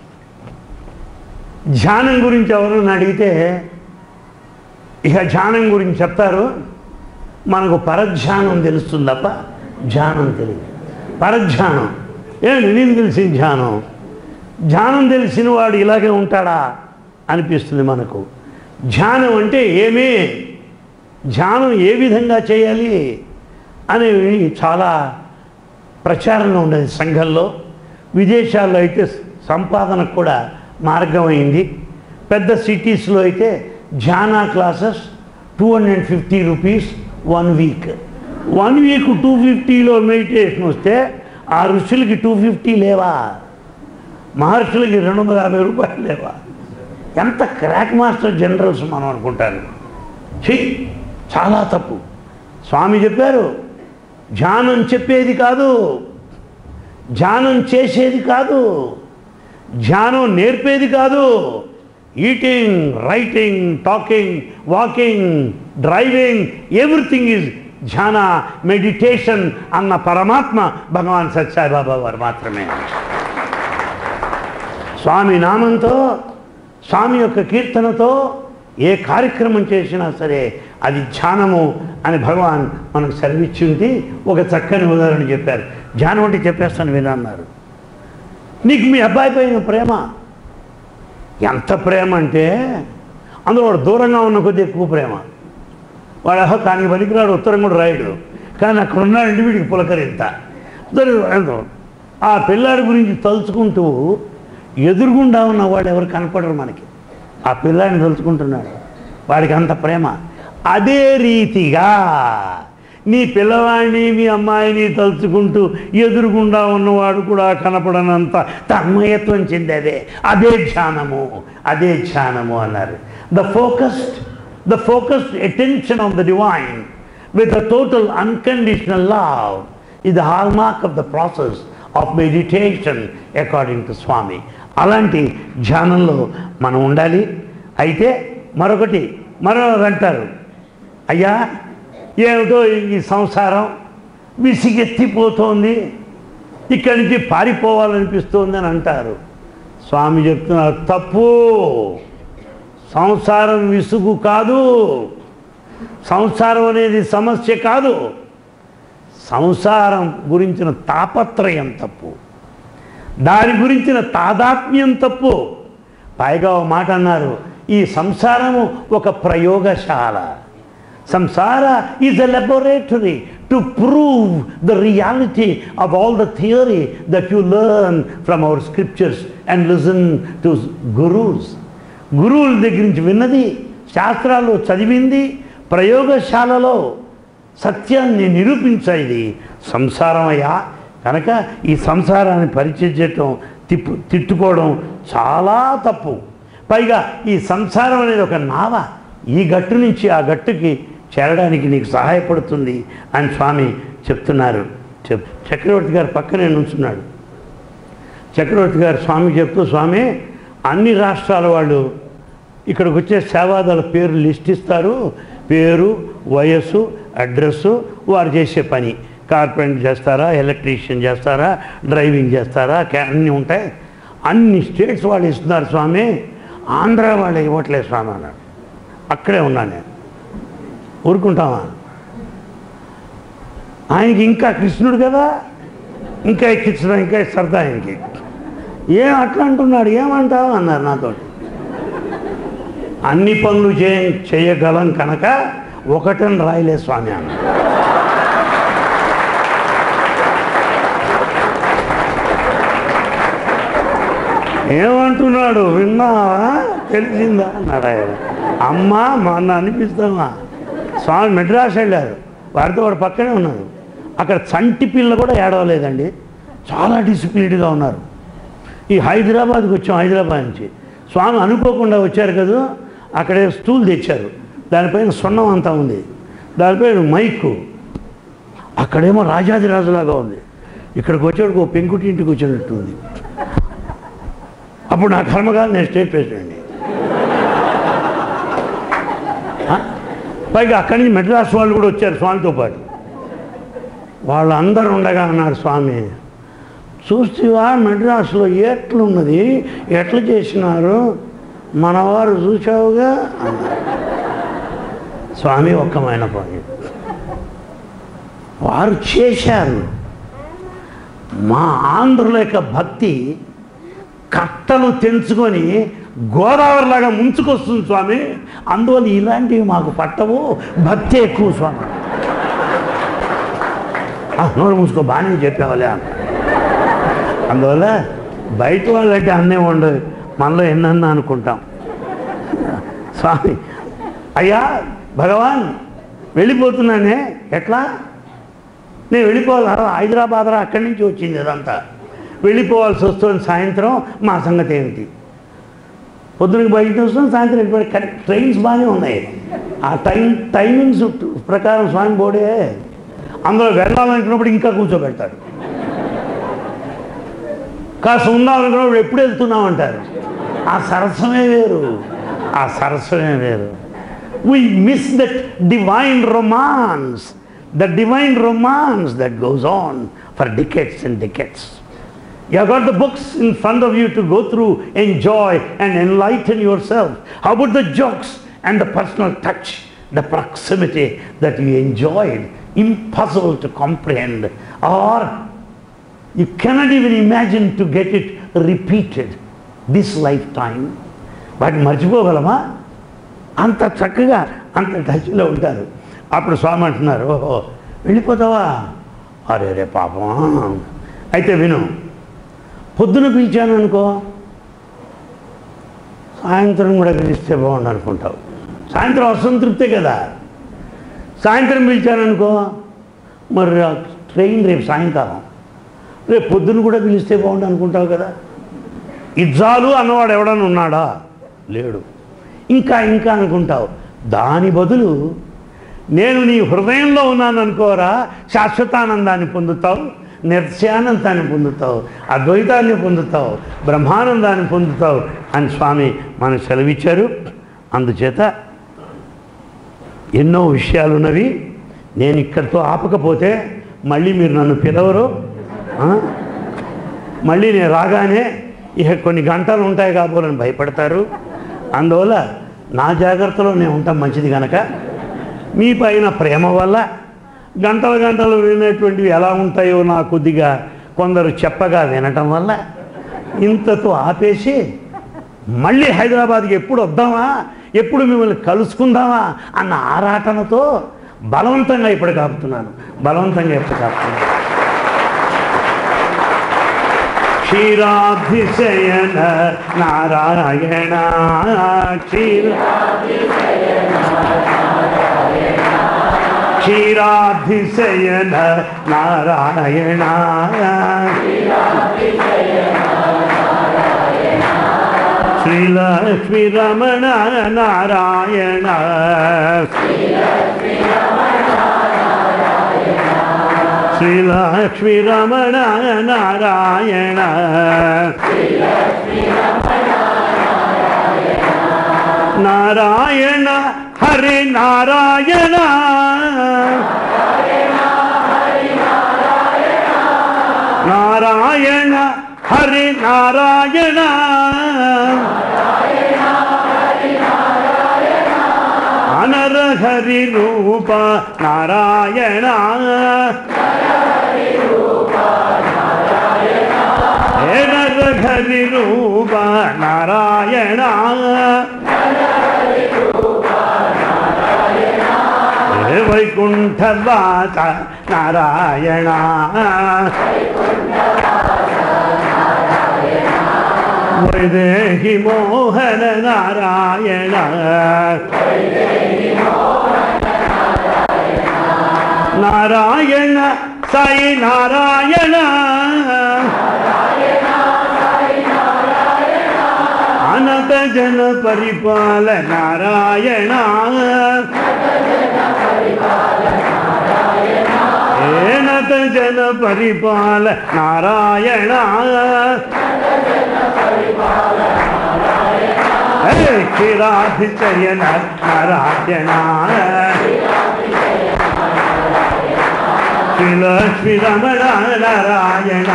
ధ్యానం గురించి ఎవరైనా అడిగితే ఇక ధ్యానం గురించి చెప్తారు మనకు పరధ్యానం తెలుస్తుంది తప్ప ధ్యానం తెలియదు పరధ్యానం ఏంటి నీకు తెలిసిన ధ్యానం ధ్యానం తెలిసిన వాడు ఇలాగే ఉంటాడా అనిపిస్తుంది మనకు ధ్యానం అంటే ఏమీ ధ్యానం ఏ విధంగా చేయాలి అనేవి చాలా ప్రచారంలో ఉండేది సంఘంలో విదేశాల్లో అయితే సంపాదనకు కూడా మార్గం అయింది పెద్ద సిటీస్లో అయితే ధ్యాన classes two hundred fifty rupees one week one week two ఫిఫ్టీలో మెడిటేషన్ వస్తే ఆ ఋషులకి టూ ఫిఫ్టీ లేవా మహర్షులకి రెండు వందల యాభై రూపాయలు లేవా ఎంత క్రాక్ మాస్టర్ జనరల్స్ మనం అనుకుంటారు ఛీ చాలా తప్పు స్వామి చెప్పారు ధ్యానం చెప్పేది కాదు ధ్యానం చేసేది కాదు ధ్యానం నేర్పేది కాదు eating writing talking walking driving everything is ధ్యాన మెడిటేషన్ అన్న పరమాత్మ భగవాన్ సత్సాయిబాబా వారు మాత్రమే స్వామి నామంతో స్వామి యొక్క కీర్తనతో ఏ కార్యక్రమం చేసినా సరే అది ధ్యానము అని భగవాన్ మనకు సెలవిచ్చింది ఒక చక్కని ఉదాహరణ చెప్పారు ధ్యానం అంటే చెప్పేస్తాను వినన్నారు నీకు మీ అబ్బాయి పైన ప్రేమ ఎంత ప్రేమ అంటే అందులో వాడు దూరంగా ఉన్న కొద్ది ఎక్కువ ప్రేమ వాడు అహో దానికి పనికిరాడు ఉత్తరం కూడా రాయడు కానీ అక్కడ ఉన్నాడంటే వీడికి పులకరింత దొరి- ఏదో. ఆ పిల్లాడి గురించి తలుచుకుంటూ ఎదురుగుండా ఉన్న వాడు ఎవరు కనపడరు మనకి ఆ పిల్లాడిని తలుచుకుంటున్నాడు వాడికి అంత ప్రేమ అదే రీతిగా నీ పిల్లవాడిని మీ అమ్మాయిని తలుచుకుంటూ ఎదురుగుండా ఉన్నవాడు కూడా కనపడనంత తన్మయత్వం చెందేదే అదే ధ్యానము అదే ధ్యానము అన్నారు the focused the focused attention of the divine with a total unconditional love is the hallmark of the process of meditation according to Swami. అలాంటి ధ్యానంలో మనం ఉండాలి అయితే మరొకటి మరొకరు అంటారు అయ్యా ఏమిటో ఈ సంసారం విసిగెత్తిపోతోంది ఇక్కడి నుంచి పారిపోవాలనిపిస్తోంది అని అంటారు స్వామి చెప్తున్నారు తప్పు సంసారం విసుగు కాదు సంసారం అనేది సమస్య కాదు సంసారం గురించిన తాపత్రయం తప్పు దాని గురించిన తాదాత్మ్యం తప్పు పైగా ఒక మాట అన్నారు ఈ సంసారము ఒక ప్రయోగశాల సంసార is a laboratory to prove the reality of all the theory that you learn from our scriptures and listen to gurus గురువుల దగ్గర నుంచి విన్నది శాస్త్రాల్లో చదివింది ప్రయోగశాలలో సత్యాన్ని నిరూపించేది సంసారమయ్యా కనుక ఈ సంసారాన్ని పరిచయం చేయటం తిప్పు తిట్టుకోవడం చాలా తప్పు పైగా ఈ సంసారం అనేది ఒక నావ ఈ గట్టు నుంచి ఆ గట్టుకి చేరడానికి నీకు సహాయపడుతుంది అని స్వామి చెప్తున్నారు చెప్ చక్రవర్తి గారు పక్కనే నుంచున్నాడు చక్రవర్తి గారు స్వామి చెప్తూ స్వామి అన్ని రాష్ట్రాల వాళ్ళు ఇక్కడికి వచ్చే సేవాదాల పేరు లిస్ట్ ఇస్తారు పేరు వయస్సు అడ్రస్సు వారు చేసే పని కార్పెంటర్ చేస్తారా ఎలక్ట్రీషియన్ చేస్తారా డ్రైవింగ్ చేస్తారా క్యా- అన్నీ ఉంటాయి అన్ని స్టేట్స్ వాళ్ళు ఇస్తున్నారు స్వామి ఆంధ్ర వాళ్ళు ఇవ్వట్లేదు స్వామి అన్నాడు అక్కడే ఉన్నాను నేను ఊరుకుంటామా ఆయనకి ఇంకా కృష్ణుడు కదా ఇంకా ఎక్కించడం ఇంకా సరదా ఆయనకి ఏం అట్లా అంటున్నాడు ఏమంటావు అన్నారు నాతోటి అన్ని పనులు చే చేయగలం కనుక ఒకటని రాయలే స్వామి అన్న ఏమంటున్నాడు విన్నావా తెలిసిందా అన్నాడు ఆయన అమ్మా మొన్న అనిపిస్తామా స్వామి మెడ్రాస్ వెళ్ళారు వారితో వాడు పక్కనే ఉన్నారు అక్కడ చంటి పిల్ల కూడా ఏడవలేదండి చాలా డిసిప్లిన్డ్గా ఉన్నారు ఈ హైదరాబాద్కి వచ్చాం హైదరాబాద్ నుంచి స్వామి అనుకోకుండా వచ్చారు కదా అక్కడే స్టూల్ తెచ్చారు దానిపైన సున్నం అంతా ఉంది దానిపైన మైకు అక్కడేమో రాజాదిరాజులాగా ఉంది ఇక్కడికి వచ్చేటికి ఓ పెంకుటి ఇంటికి వచ్చినట్టు ఉంది అప్పుడు నా కర్మకాలం నేను స్టేట్ ప్రెసిడెంట్ ఆ? పైగా అక్కడి నుంచి మెడ్రాస్ వాళ్ళు కూడా వచ్చారు స్వామితో పాటు వాళ్ళందరూ ఉండగా అన్నారు స్వామి చూస్తేవా మెడ్రాస్లో ఎట్లున్నది ఎట్లా చేసినారు మనవారు చూసావుగా అన్నారు స్వామి ఒక్కమైన పని వారు చేశారు మా ఆంధ్రుల యొక్క భక్తి కట్టలు తెంచుకొని గోదావరిలాగా ముంచుకొస్తుంది స్వామి అందువల్ల ఇలాంటివి మాకు పట్టవు భక్తి ఎక్కువ స్వామి "ఆ, నోరు మూసుకో బాగానే చెప్పేవాళ్ళే అన్న అందువల్ల బయట వాళ్ళంటే అన్నే ఉండదు మనలో ఎన్నన్నా అనుకుంటాం స్వామి అయ్యా భగవాన్ వెళ్ళిపోతున్నానే ఎట్లా నేను వెళ్ళిపోవాలి హైదరాబాద్ రా అక్కడి నుంచి వచ్చింది అదంతా వెళ్ళిపోవాల్సి వస్తుంది సాయంత్రం మా సంగతి ఏమిటి పొద్దునకి బయట వస్తాం సాయంత్రం వెళ్ళిపోయి కరెక్ట్ ట్రైన్స్ బాగానే ఉన్నాయి ఆ టైం టైమింగ్స్ ప్రకారం స్వామి బోర్డే అందులో వెళ్ళాలనుకున్నప్పుడు ఇంకా కూర్చోబెడతాడు కాస్త ఉందామనుకున్నప్పుడు ఎప్పుడు వెళ్తున్నాం అంటారు ఆ సరస్వమే వేరు ఆ సరస్వమే వేరు we miss that divine romance the divine romance that goes on for decades and decades You have got the books in front of you to go through, enjoy, and enlighten yourself. How about the jokes and the personal touch, the proximity that you enjoyed? Impossible to comprehend. Or you cannot even imagine to get it repeated this lifetime. వాటిని మర్చిపోగలమా అంత చక్కగా అంత టచ్లో ఉంటారు అప్పుడు స్వామి అంటున్నారు ఓహో వెళ్ళిపోతావా అరే రే పాపం అయితే విను పొద్దున పిలిచాను అనుకో సాయంత్రం కూడా పిలిస్తే బాగుండు అనుకుంటావు సాయంత్రం అసంతృప్తే కదా సాయంత్రం పిలిచాను అనుకో మరి ఆ ట్రైన్ రేపు సాయంకాలం రేపు పొద్దున కూడా పిలిస్తే బాగుండు అనుకుంటావు కదా ఇజ్జాలు అన్నవాడు ఎవడన్నా ఉన్నాడా లేడు ఇంకా ఇంకా అనుకుంటావు దాని బదులు నేను నీ హృదయంలో ఉన్నాను అనుకోరా శాశ్వతానందాన్ని పొందుతావు నిర్త్యానందాన్ని పొందుతావు అద్వైతాన్ని పొందుతావు బ్రహ్మానందాన్ని పొందుతావు అని స్వామి మనకు సెలవిచ్చారు అందుచేత ఎన్నో విషయాలు ఉన్నవి నేను ఇక్కడితో ఆపకపోతే మళ్ళీ మీరు నన్ను పిలవరు ఆ? మళ్ళీ నేను రాగానే ఇక కొన్ని గంటలు ఉంటాయి కాబోలని భయపడతారు అందువల్ల నా జాగ్రత్తలో నేను ఉంటాం మంచిది కనుక మీ పైన ప్రేమ వల్ల గంటలు గంటలు వినేటువంటివి ఎలా ఉంటాయో నా కొద్దిగా కొందరు చెప్పగా వినటం వల్ల ఇంతతో ఆపేసి మళ్ళీ హైదరాబాద్కి ఎప్పుడు వద్దామా ఎప్పుడు మిమ్మల్ని కలుసుకుందామా అన్న ఆరాటనతో బలవంతంగా ఇప్పుడు కాపుతున్నాను బలవంతంగా ఎప్పుడు కాపుతున్నాను క్షీరాభిశయన నారాయణ క్షీర క్షీరాభిశయన నారాయణ శ్రీలక్ష్మి రమణ నారాయణ శ్రీలక్ష్మి రమణ నారాయణ నారాయణ హరి నారాయణ నారాయణ హరి నారాయణ అనర హరి రూప నారాయణ ఎనర హరి రూప నారాయణ హే వైకుంఠవాస నారాయణ వైదేహి మోహన నారాయణ నారాయణ సాయి నారాయణ అనంత జన పరిపాల నారాయణ ఏనత జన పరిపాల నారాయణ హే క్షీరాధిచయన నారాయణ శ్రీలక్ష్మి రమణ నారాయణ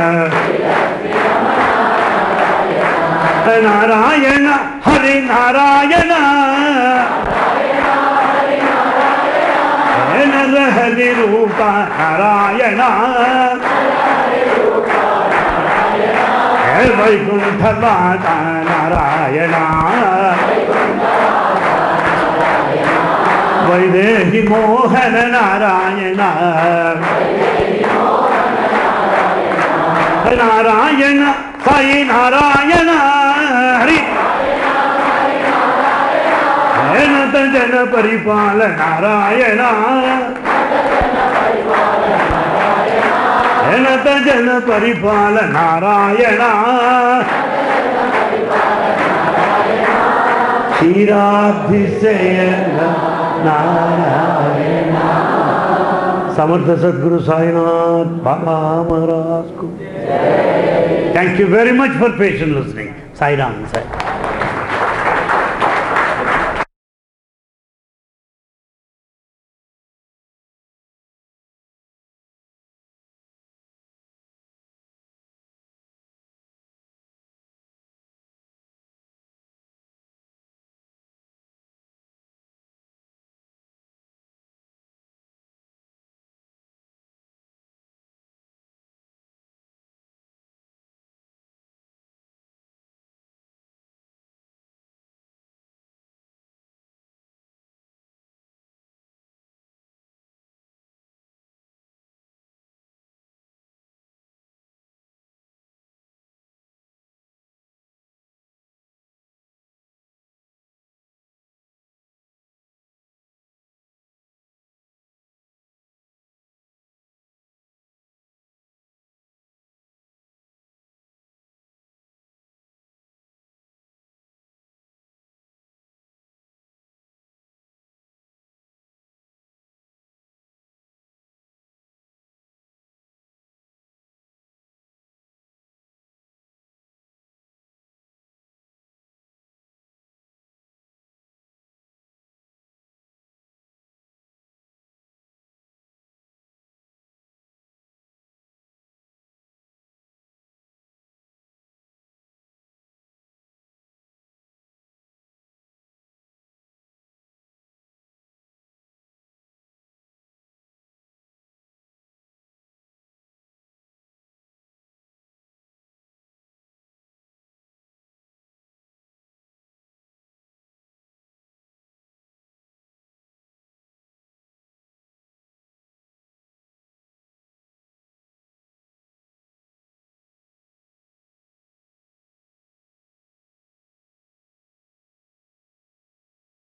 నారాయణ హరి నారాయణ నర హరి రూప నారాయణ హే వైకుంఠ మాత నారాయణ వైదేహి మోహన నారాయణ నారాయణ సాయి నారాయణ హరి ఏనత జన పరిపాల నారాయణ ఏనత జన పరిపాల నారాయణ క్షీరాభిషయన నారాయణ సమర్థ సద్గురు సాయినాథ్ బాబా మహారాజ్ కు thank you very much for patient listening Sairam Sai